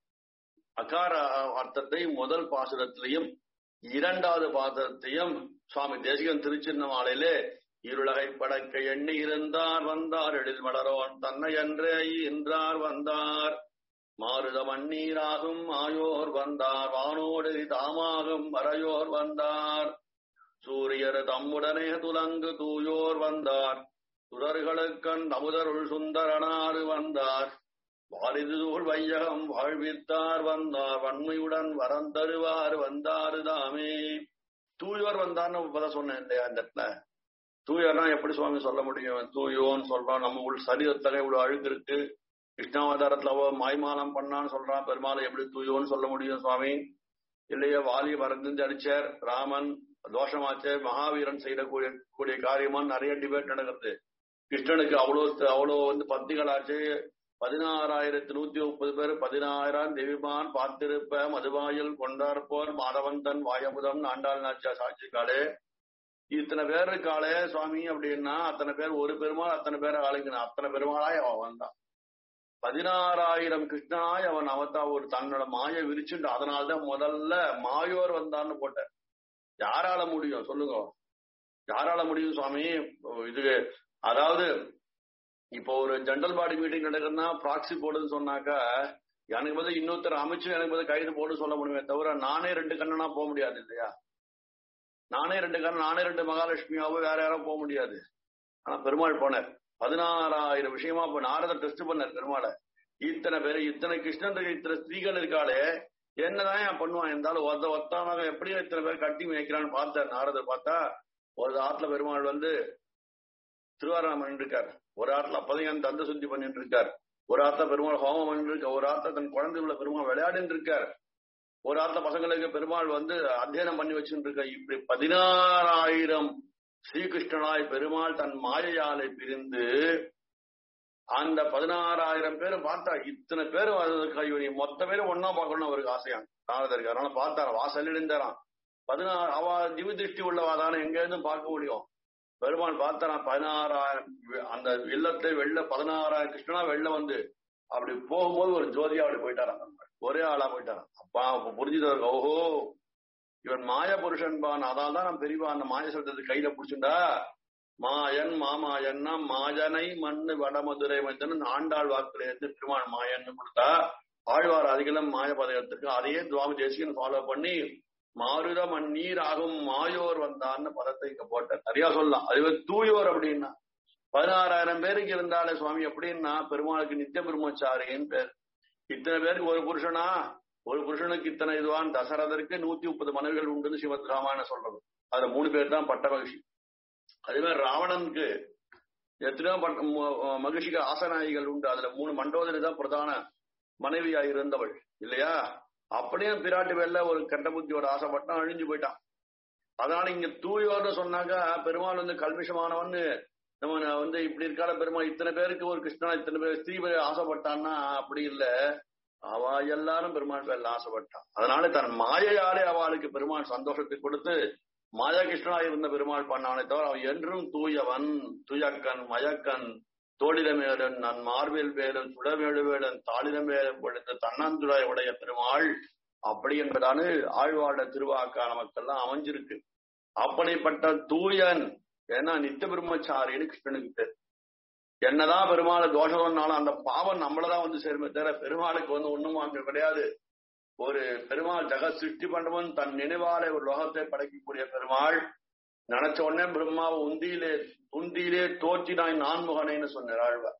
அகார அர்த்தத்தை முதல் பாசுரத்திலையும் இரண்டாவது பாசுரத்தையும் சுவாமி தேசிகன் திருச்சின்னமாலையிலே இருளகை படைக்க எண்ணி இருந்தார் வந்தார் எழில் மலரோன் தன்னை அன்றே என்றார் வந்தார் மாறுத மண்ணீராகும் ஆயோர் வந்தார் வானோடு தாமாகும் வரையோர் வந்தார் சூரியர் தம்முடனே துலங்கு தூயோர் வந்தார் துரர்களுக்கண் அமுதருள் சுந்தரனாறு வந்தார் வாரிதுதூள் வையகம் வாழ்வித்தார் வந்தார் வன்மையுடன் வரம் தருவார் வந்தாரு தாமே தூயோர் வந்தார்னு இப்பதான் சொன்னேன் இல்லையா அந்த இடத்துல தூயர்னா எப்படி சுவாமி சொல்ல முடியும் தூயோன்னு சொல்றோம் நம்ம உள் சரீரத்தக இவ்வளவு அழுக்கு இருக்கு கிருஷ்ணாவதாரத்துல அவ மாய்மாலம் பண்ணான்னு சொல்றான் பெருமாளை எப்படி தூயோன்னு சொல்ல முடியும் சுவாமி இல்லையா வாலி மறந்து அடிச்சார் ராமன் தோஷமாச்சே மகாவீரன் செய்யக்கூடிய கூடிய காரியமா நிறைய டிபேட் நடக்கிறது கிருஷ்ணனுக்கு அவ்வளவு அவ்வளவு வந்து பத்திகளாச்சு பதினாறாயிரத்தி நூத்தி முப்பது பேர் பதினாயிரம் தெய்வமான் பார்த்திருப்ப மதுவாயில் கொண்டார்போர் மாதவந்தன் வாயமுதம் ஆண்டாள் நாச்சா சாட்சிக்காளே இத்தனை பேர் இருக்காளே சுவாமி அப்படின்னா அத்தனை பேர் ஒரு பெருமாள் அத்தனை பேரை ஆளுங்கணும் அத்தனை பெருமாளாய் அவன் வந்தான் பதினாறாயிரம் கிருஷ்ணனாய் அவன் அவத்தா ஒரு தன்னோட மாய விரிச்சுட்டு அதனால்தான் முதல்ல மாயோர் வந்தான்னு போட்ட யாரால முடியும் சொல்லுங்க யாரால முடியும் சுவாமி இது அதாவது இப்போ ஒரு ஜென்ரல் பாடி மீட்டிங் நடக்குதுன்னா ப்ராக்சி போடுன்னு சொன்னாக்கா எனக்கு பதில் இன்னொருத்தர் அமைச்சு எனக்கு பதில் கைது போடு சொல்ல முடியுமே தவிர நானே ரெண்டு கண்ணனா போக முடியாது இல்லையா நானே ரெண்டு கண்ணன் நானே ரெண்டு மகாலட்சுமியாவோ வேற யாரும் போக முடியாது ஆனா பெருமாள் போனார் பதினாறாயிரம் விஷயமா இப்ப நாரதர் டெஸ்ட் பண்ணார் பெருமாளை இத்தனை பேர் இத்தனை கிருஷ்ணன் இத்தனை ஸ்திரீகள் இருக்காளே என்னதான் ஏன் பண்ணுவான் இருந்தாலும் ஒத்த ஒத்தானாக எப்படியும் இத்தனை பேர் கட்டி மேய்க்கிறான்னு பார்த்தார் நாரதர் பார்த்தா ஒரு ஆத்துல பெருமாள் வந்து திருவாராமன் பண்ணிட்டு இருக்கார் ஒரு ஆத்துல அப்பதையும் தந்த சுத்தி பண்ணிட்டு இருக்கார் ஒரு ஆத்த பெருமாள் ஹோமம் பண்ணிட்டு இருக்க ஒரு ஆத்த தன் குழந்தைகளை பெருமாள் விளையாடிட்டு இருக்கார் ஒரு ஆத்த பசங்களுக்கு பெருமாள் வந்து அத்தியனம் பண்ணி வச்சுட்டு இருக்க இப்படி பதினாறாயிரம் ஸ்ரீகிருஷ்ணனாய் பெருமாள் தன் மாயையாலை பிரிந்து அந்த பதினாறாயிரம் பேரும் பார்த்தா இத்தனை பேரும் கைவனி மொத்த பேரும் ஒன்னா பார்க்கணும் அவருக்கு ஆசையா நாரதருக்கு அதனால பார்த்தாரா வாசல் இருந்தாராம் பதினாறு அவ திவி திருஷ்டி உள்ளவா தானே எங்க இருந்தும் பார்க்க முடியும் பெருமாள் பார்த்தாராம் பதினாறாயிரம் அந்த இல்லத்தை வெளில பதினாறாயிரம் கிருஷ்ணனா வெளில வந்து அப்படி போகும்போது ஒரு ஜோதியா அப்படி போயிட்டாராம் ஒரே ஆளா போயிட்டாராம் அப்பா அப்ப புரிஞ்சுது ஓஹோ இவன் மாய புருஷன் பான் அதால் தான் நான் பெரியவா அந்த மாய சப்தத்தை கையில புடிச்சுண்டா மாயன் மாமாயன்னா மாஜனை மண்ணு வடமதுரை மஞ்சன் ஆண்டாள் வாக்குல இருந்து திருமான் மாயன்னு கொடுத்தா ஆழ்வார் அதிகம் மாய பதயத்துக்கு அதையே துவாமி தேசிகன் ஃபாலோ பண்ணி மாருத மண்ணீர் ஆகும் மாயோர் வந்தான்னு பதத்தை இங்க போட்டார் நிறைய சொல்லலாம் அதுவே தூயோர் அப்படின்னா பதினாறாயிரம் பேருக்கு இருந்தாலே சுவாமி எப்படின்னா பெருமாளுக்கு நித்திய பெருமச்சாரின்னு பேர் இத்தனை பேருக்கு ஒரு புருஷனா ஒரு புருஷனுக்கு இத்தனை இதுவான் தசரதற்கு நூத்தி முப்பது மனைவிகள் உண்டுன்னு சிவத் ராமாயணம் சொல்றது அதுல மூணு பேர் தான் பட்ட மகிழ்ச்சி அதே மாதிரி ராவணனுக்கு எத்தனையோ மகிழ்ச்சிக்கு ஆசநாயிகள் உண்டு அதுல மூணு மண்டோதரி தான் பிரதான மனைவியா இருந்தவள் இல்லையா அப்படியே பிராட்டி வேல ஒரு கெட்ட புத்தியோட ஆசைப்பட்டான் அழிஞ்சு போயிட்டான் அதனால இங்க தூயோன்னு சொன்னாக்கா பெருமாள் வந்து கல்மிஷமானவன்னு நம்ம வந்து இப்படி இருக்கால பெருமாள் இத்தனை பேருக்கு ஒரு கிருஷ்ணா இத்தனை பேர் ஸ்ரீ ஆசைப்பட்டான்னா அப்படி இல்ல அவ எல்லாரும் பெருமாள் பேர்ல ஆசைப்பட்டான் அதனால தன் மாயையாலே அவளுக்கு பெருமாள் சந்தோஷத்தை கொடுத்து மாயகிருஷ்ணனா இருந்த பெருமாள் பண்ணானே தவிர அவன் என்றும் தூயவன் துயக்கன் மயக்கன் தோழிடமேடன் நான் மார்பில் வேலன் சுடவேடு வேடன் தாளிடமேலும் பொழுது தன்னந்துரை உடைய பெருமாள் அப்படி என்பதான ஆழ்வாட திருவாக்கா நமக்கெல்லாம் அமைஞ்சிருக்கு அப்படிப்பட்ட தூயன் ஏன்னா நித்திய பிரம்மச்சாரின்னு கிருஷ்ணனுக்கு பேர் என்னதான் பெருமாளை தோஷம்னாலும் அந்த பாவம் நம்மளதான் வந்து சேருமே தவிர பெருமாளுக்கு வந்து ஒண்ணும் அங்க கிடையாது ஒரு பெருமாள் ஜெக சிருஷ்டி பண்றவன் தன் நினைவாலே ஒரு லோகத்தை படைக்கக்கூடிய பெருமாள் நினைச்ச உடனே பிரம்மாவை உந்தியிலே உந்தியிலே தோற்றினாய் நான்முகனைன்னு சொன்னார் ஆழ்வார்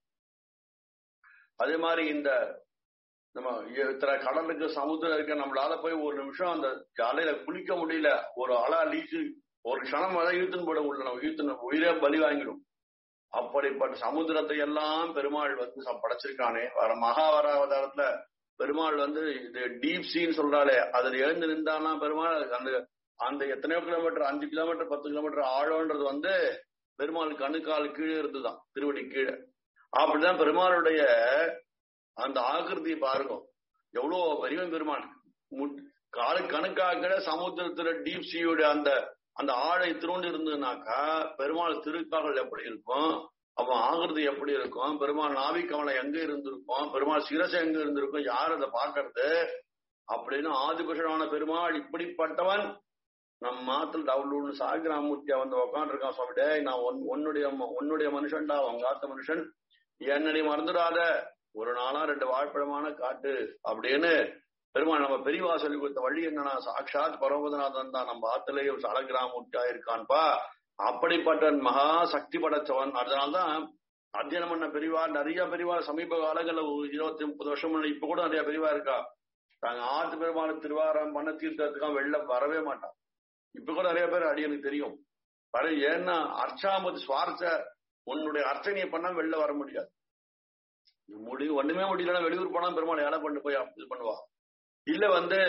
அதே மாதிரி இந்த நம்ம இத்தனை கடலுக்கு சமுத்திரம் இருக்க நம்மளால போய் ஒரு நிமிஷம் அந்த அலையில குளிக்க முடியல ஒரு அலை அழிச்சு ஒரு க்ஷணம் அதை இழுத்துன்னு போட முடியல நம்ம இழுத்துன்னு உயிரே பலி வாங்கிடும் அப்படிப்பட்ட சமுத்திரத்தை எல்லாம் பெருமாள் வந்து படைச்சிருக்கானே வர மகாவராவதாரத்துல பெருமாள் வந்து இது டீப் சீன்னு சொல்றாளே அதுல எழுந்து நின்றானா பெருமாள் அந்த அந்த எத்தனையோ கிலோமீட்டர் அஞ்சு கிலோமீட்டர் பத்து கிலோமீட்டர் ஆழம்ன்றது வந்து பெருமாள் கணுக்கால் கீழே இருந்துதான் திருவடி கீழே அப்படிதான் பெருமாளுடைய அந்த ஆகிருதி பாருங்க எவ்வளவு பெரிய பெருமாள் காலு கணக்காக சமுத்திரத்துல டீப் சீயோட அந்த அந்த ஆழை திருண்டு இருந்ததுனாக்கா பெருமாள் திருக்கால்கள் எப்படி இருக்கும் அவன் ஆகிருதி எப்படி இருக்கும் பெருமாள் நாவி கவலை எங்க இருந்திருக்கும் பெருமாள் சிரசை எங்க இருந்திருக்கும் யார் அதை பாக்குறது அப்படின்னு ஆதிபுஷனான பெருமாள் இப்படிப்பட்டவன் நம் மாத்துல டவுன்லோடு சாகிராமூர்த்தியா வந்து உக்காந்துருக்கான் சுவாமி டே நான் உன்னுடைய உன்னுடைய மனுஷன்டா உங்க ஆத்த மனுஷன் என்னடி மறந்துடாத ஒரு நாளா ரெண்டு வாழ்ப்பழமான காட்டு அப்படின்னு பெருமாள் நம்ம பெரியவா சொல்லி கொடுத்த வழி என்னன்னா சாட்சாத் பரமபதநாதன் தான் நம்ம ஆத்திலேயே சலகிராமூர்த்தியா இருக்கான்பா அப்படிப்பட்ட மகா சக்தி படைச்சவன் அதனால்தான் அத்தியனம் பண்ண பெரியவா நிறைய பெரியவா சமீப காலங்கள்ல இருபத்தி முப்பது வருஷம் இப்ப கூட நிறைய பெரியவா இருக்கா நாங்க ஆத்து பெருமாள் திருவாரம் பண்ண தீர்த்தத்துக்காக வெளில வரவே மாட்டான் இப்ப கூட நிறைய பேர் அடி எனக்கு தெரியும் வர ஏன்னா அர்ச்சாமது சுவாரச உன்னுடைய அர்ச்சனையை பண்ணா வெளில வர முடியாது முடிவு ஒண்ணுமே முடியலன்னா வெளியூர் போனா பெருமாள் ஏழை பண்ணி போய் இது பண்ணுவா இல்ல வந்து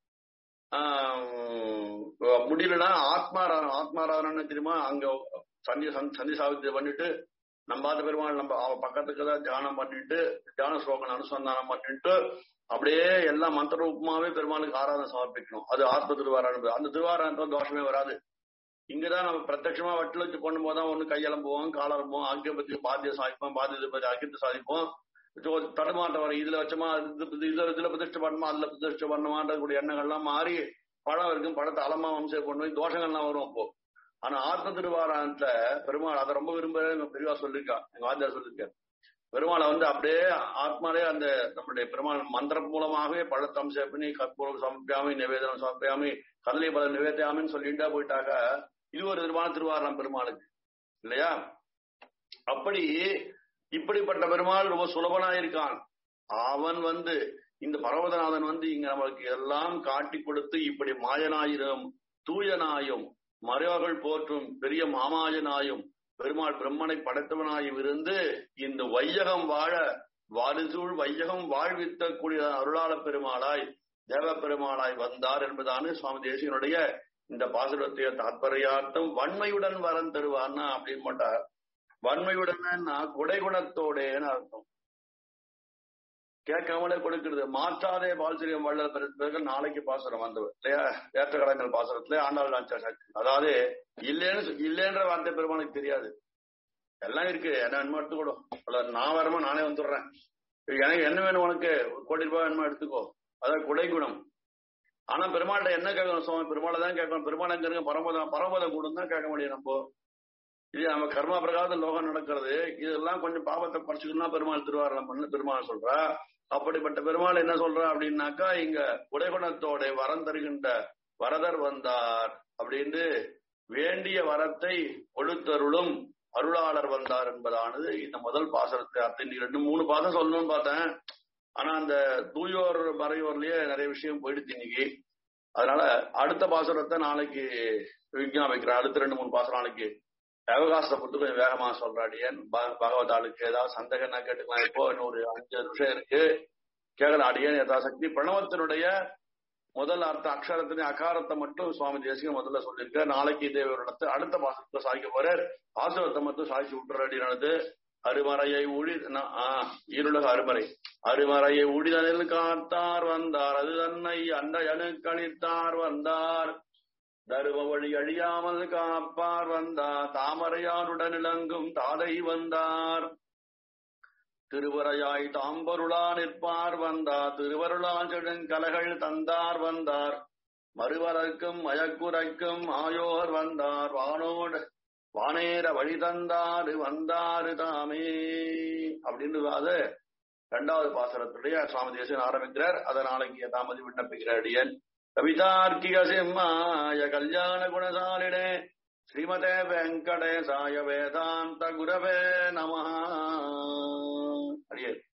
ஆஹ், முடியலன்னா ஆத்மாராதனம் ஆத்மாராதனம் தெரியுமா அங்க சந்தி சந்தி- சந்தி சாவித்திரி பண்ணிட்டு நம்ம பார்த்த பெருமாள் நம்ம அவ பக்கத்துக்கு தான் தியானம் பண்ணிட்டு தியான ஸ்லோகன் அனுசந்தானம் பண்ணிட்டு அப்படியே எல்லா மந்திர ரூபமாவே பெருமாளுக்கு ஆராதனை சமர்ப்பிக்கணும் அது ஆத்ம திருவாராயணம் அந்த திருவாராயணத்துல தோஷமே வராது இங்கதான் நம்ம பிரத்யட்சமா வட்டில் வச்சு பண்ணும்போது தான் ஒண்ணு கையெலம்புவோம் காலம்புவோம் ஆக்கியபத்துக்கு பாத்தியம் சாதிப்போம் பாத்தியத்தை பத்தி அகித்து சாதிப்போம் இது ஒரு தடுமாட்டம் வரும் இதுல வச்சோமா இது இது- இதுல இதுல பிரதிஷ்டை பண்ணணுமா அதுல பிரதிஷ்டை பண்ணணுமான்ற கூடிய எண்ணங்கள்லாம் மாறி பழம் இருக்கும் பழத்தை அலமா வம்சம் கொண்டு போய் தோஷங்கள்லாம் வரும் அப்போ ஆனா ஆத்ம திருவாராயணத்துல பெருமாள் அதை ரொம்ப விரும்ப எங்க பெரியவா சொல்லியிருக்கா எங்க ஆச்சார் சொல்லியிருக்காரு பெருமாளை வந்து அப்படியே ஆத்மாலே அந்த நம்முடைய பெருமாள் மந்திரம் மூலமாகவே பழத்தம் சேப்பனி கற்பூரம் சமர்ப்பியாமி நிவேதனம் சமர்ப்பியாமி கதலி பல நிவேத்தியாமின்னு சொல்லிட்டா போயிட்டாக்க இது ஒரு விதமான திருவாரணம் பெருமாளுக்கு இல்லையா அப்படி இப்படிப்பட்ட பெருமாள் ரொம்ப சுலபனா இருக்கான் அவன் வந்து இந்த பர்வதநாதன் வந்து இங்க நம்மளுக்கு எல்லாம் காட்டி கொடுத்து இப்படி மாயனாயிரும் தூயனாயும் மறைவர்கள் போற்றும் பெரிய மாமாயனாயும் பெருமாள் பிரம்மனை படைத்தவனாயும் இருந்து இந்த வையகம் வாழ வாரிசூழ் வையகம் வாழ்வித்தக்கூடிய அருளாள பெருமாளாய் தேவ பெருமாளாய் வந்தார் என்பதான சுவாமி தேசியனுடைய இந்த பாசுரத்தைய தாத்பரியார்த்தம் வன்மையுடன் வரம் தருவார்னா அப்படின்னு மாட்டார் வன்மையுடன்னா குடைகுணத்தோடேன்னு அர்த்தம் கேட்காமலே கொடுக்கிறது மாற்றாதே பால்சிரியம் வள்ளல் பிறகு நாளைக்கு பாசுரம் வந்தவர் இல்லையா ஏற்ற கடங்கள் பாசுரத்துல ஆண்டாள் நாச்சார் சக்தி அதாவது இல்லைன்னு சொ- இல்லைன்ற வார்த்தை பெருமானுக்கு தெரியாது எல்லாம் இருக்கு என்ன வேணுமோ எடுத்துக்கூட அல்ல நான் வரமா நானே வந்துடுறேன் எனக்கு என்ன வேணும் உனக்கு ஒரு கோடி ரூபாய் வேணுமா எடுத்துக்கோ அதான் குடைகுணம் ஆனா பெருமாள்கிட்ட என்ன கேட்கணும் சுவாமி பெருமாளை தான் கேட்கணும் பெருமாள் எங்க இருக்கு பரமதம் பரமதம் கூட தான் கேட்க முடியும் நம்ம இது நம்ம கர்மா பிரகாரம் லோகம் நடக்கிறது இதெல்லாம் கொஞ்சம் பாவத்தை பறிச்சுக்கணும்னா பெருமாள் திருவாரணம் பண்ணு பெருமாள் சொல்றா அப்படிப்பட்ட பெருமாள் என்ன சொல்றா அப்படின்னாக்கா இங்க உடைகுணத்தோட வரம் தருகின்ற வரதர் வந்தார் அப்படின்னு வேண்டிய வரத்தை கொடுத்தருளும் அருளாளர் வந்தார் என்பதானது இந்த முதல் பாசனத்தை அர்த்தம் இன்னைக்கு ரெண்டு மூணு பாசம் சொல்லணும்னு பார்த்தேன் ஆனா அந்த தூயோர் மறையோர்லயே நிறைய விஷயம் போயிடுச்சு இன்னைக்கு அதனால அடுத்த பாசுரத்தை நாளைக்கு விஞ்ஞாபிக்கிறேன் அடுத்த ரெண்டு மூணு பாசுரம் நாளைக்கு அவகாசத்தை பொறுத்து கொஞ்சம் வேகமா சொல்றாடியன் பகவத் ஆளுக்கு ஏதாவது சந்தேகம்னா கேட்டுக்கலாம் இப்போ இன்னும் ஒரு அஞ்சு நிமிஷம் இருக்கு கேட்கலாம் அடியேன் யதாசக்தி பிரணவத்தினுடைய முதல் அர்த்த அக்ஷரத்தின் அகாரத்தை மட்டும் சுவாமி தேசிகம் முதல்ல சொல்லியிருக்க நாளைக்கு இதே வருடத்தை அடுத்த பாசத்தை சாய்க்க போறார் பாசுரத்தை மட்டும் சாய்ச்சி விட்டுறாடியானது அருமறையை ஊழி ந- ஆ, ஈருலக அருமறை அருமறையை ஊழிதனில் காத்தார் வந்தார் அது தன்னை அண்ட அணுக்களித்தார் வந்தார் தரும வழி அழியாமல் காப்பார் வந்தார் தாமரையாருடன் இளங்கும் தாதை வந்தார் திருவரையாய் தாம்பருளா நிற்பார் வந்தார் திருவருளான் செடுங்கலைகள் தந்தார் வந்தார் மறுவரக்கும் மயக்குரைக்கும் ஆயோர் வந்தார் வானோடு வானேர வழி தந்தாரு வந்தாரு தாமே அப்படின்னு அது இரண்டாவது பாசனத்துடைய சுவாமி தேசன் ஆரம்பிக்கிறார் அதை நாளைக்கு தாமதி விண்ணப்பிக்கிறார் அடியன் கவிதார்க்கிக சிம்மாய கல்யாண குணசாலினே ஸ்ரீமதே வெங்கடேசாய வேதாந்த குரவே நம அடியே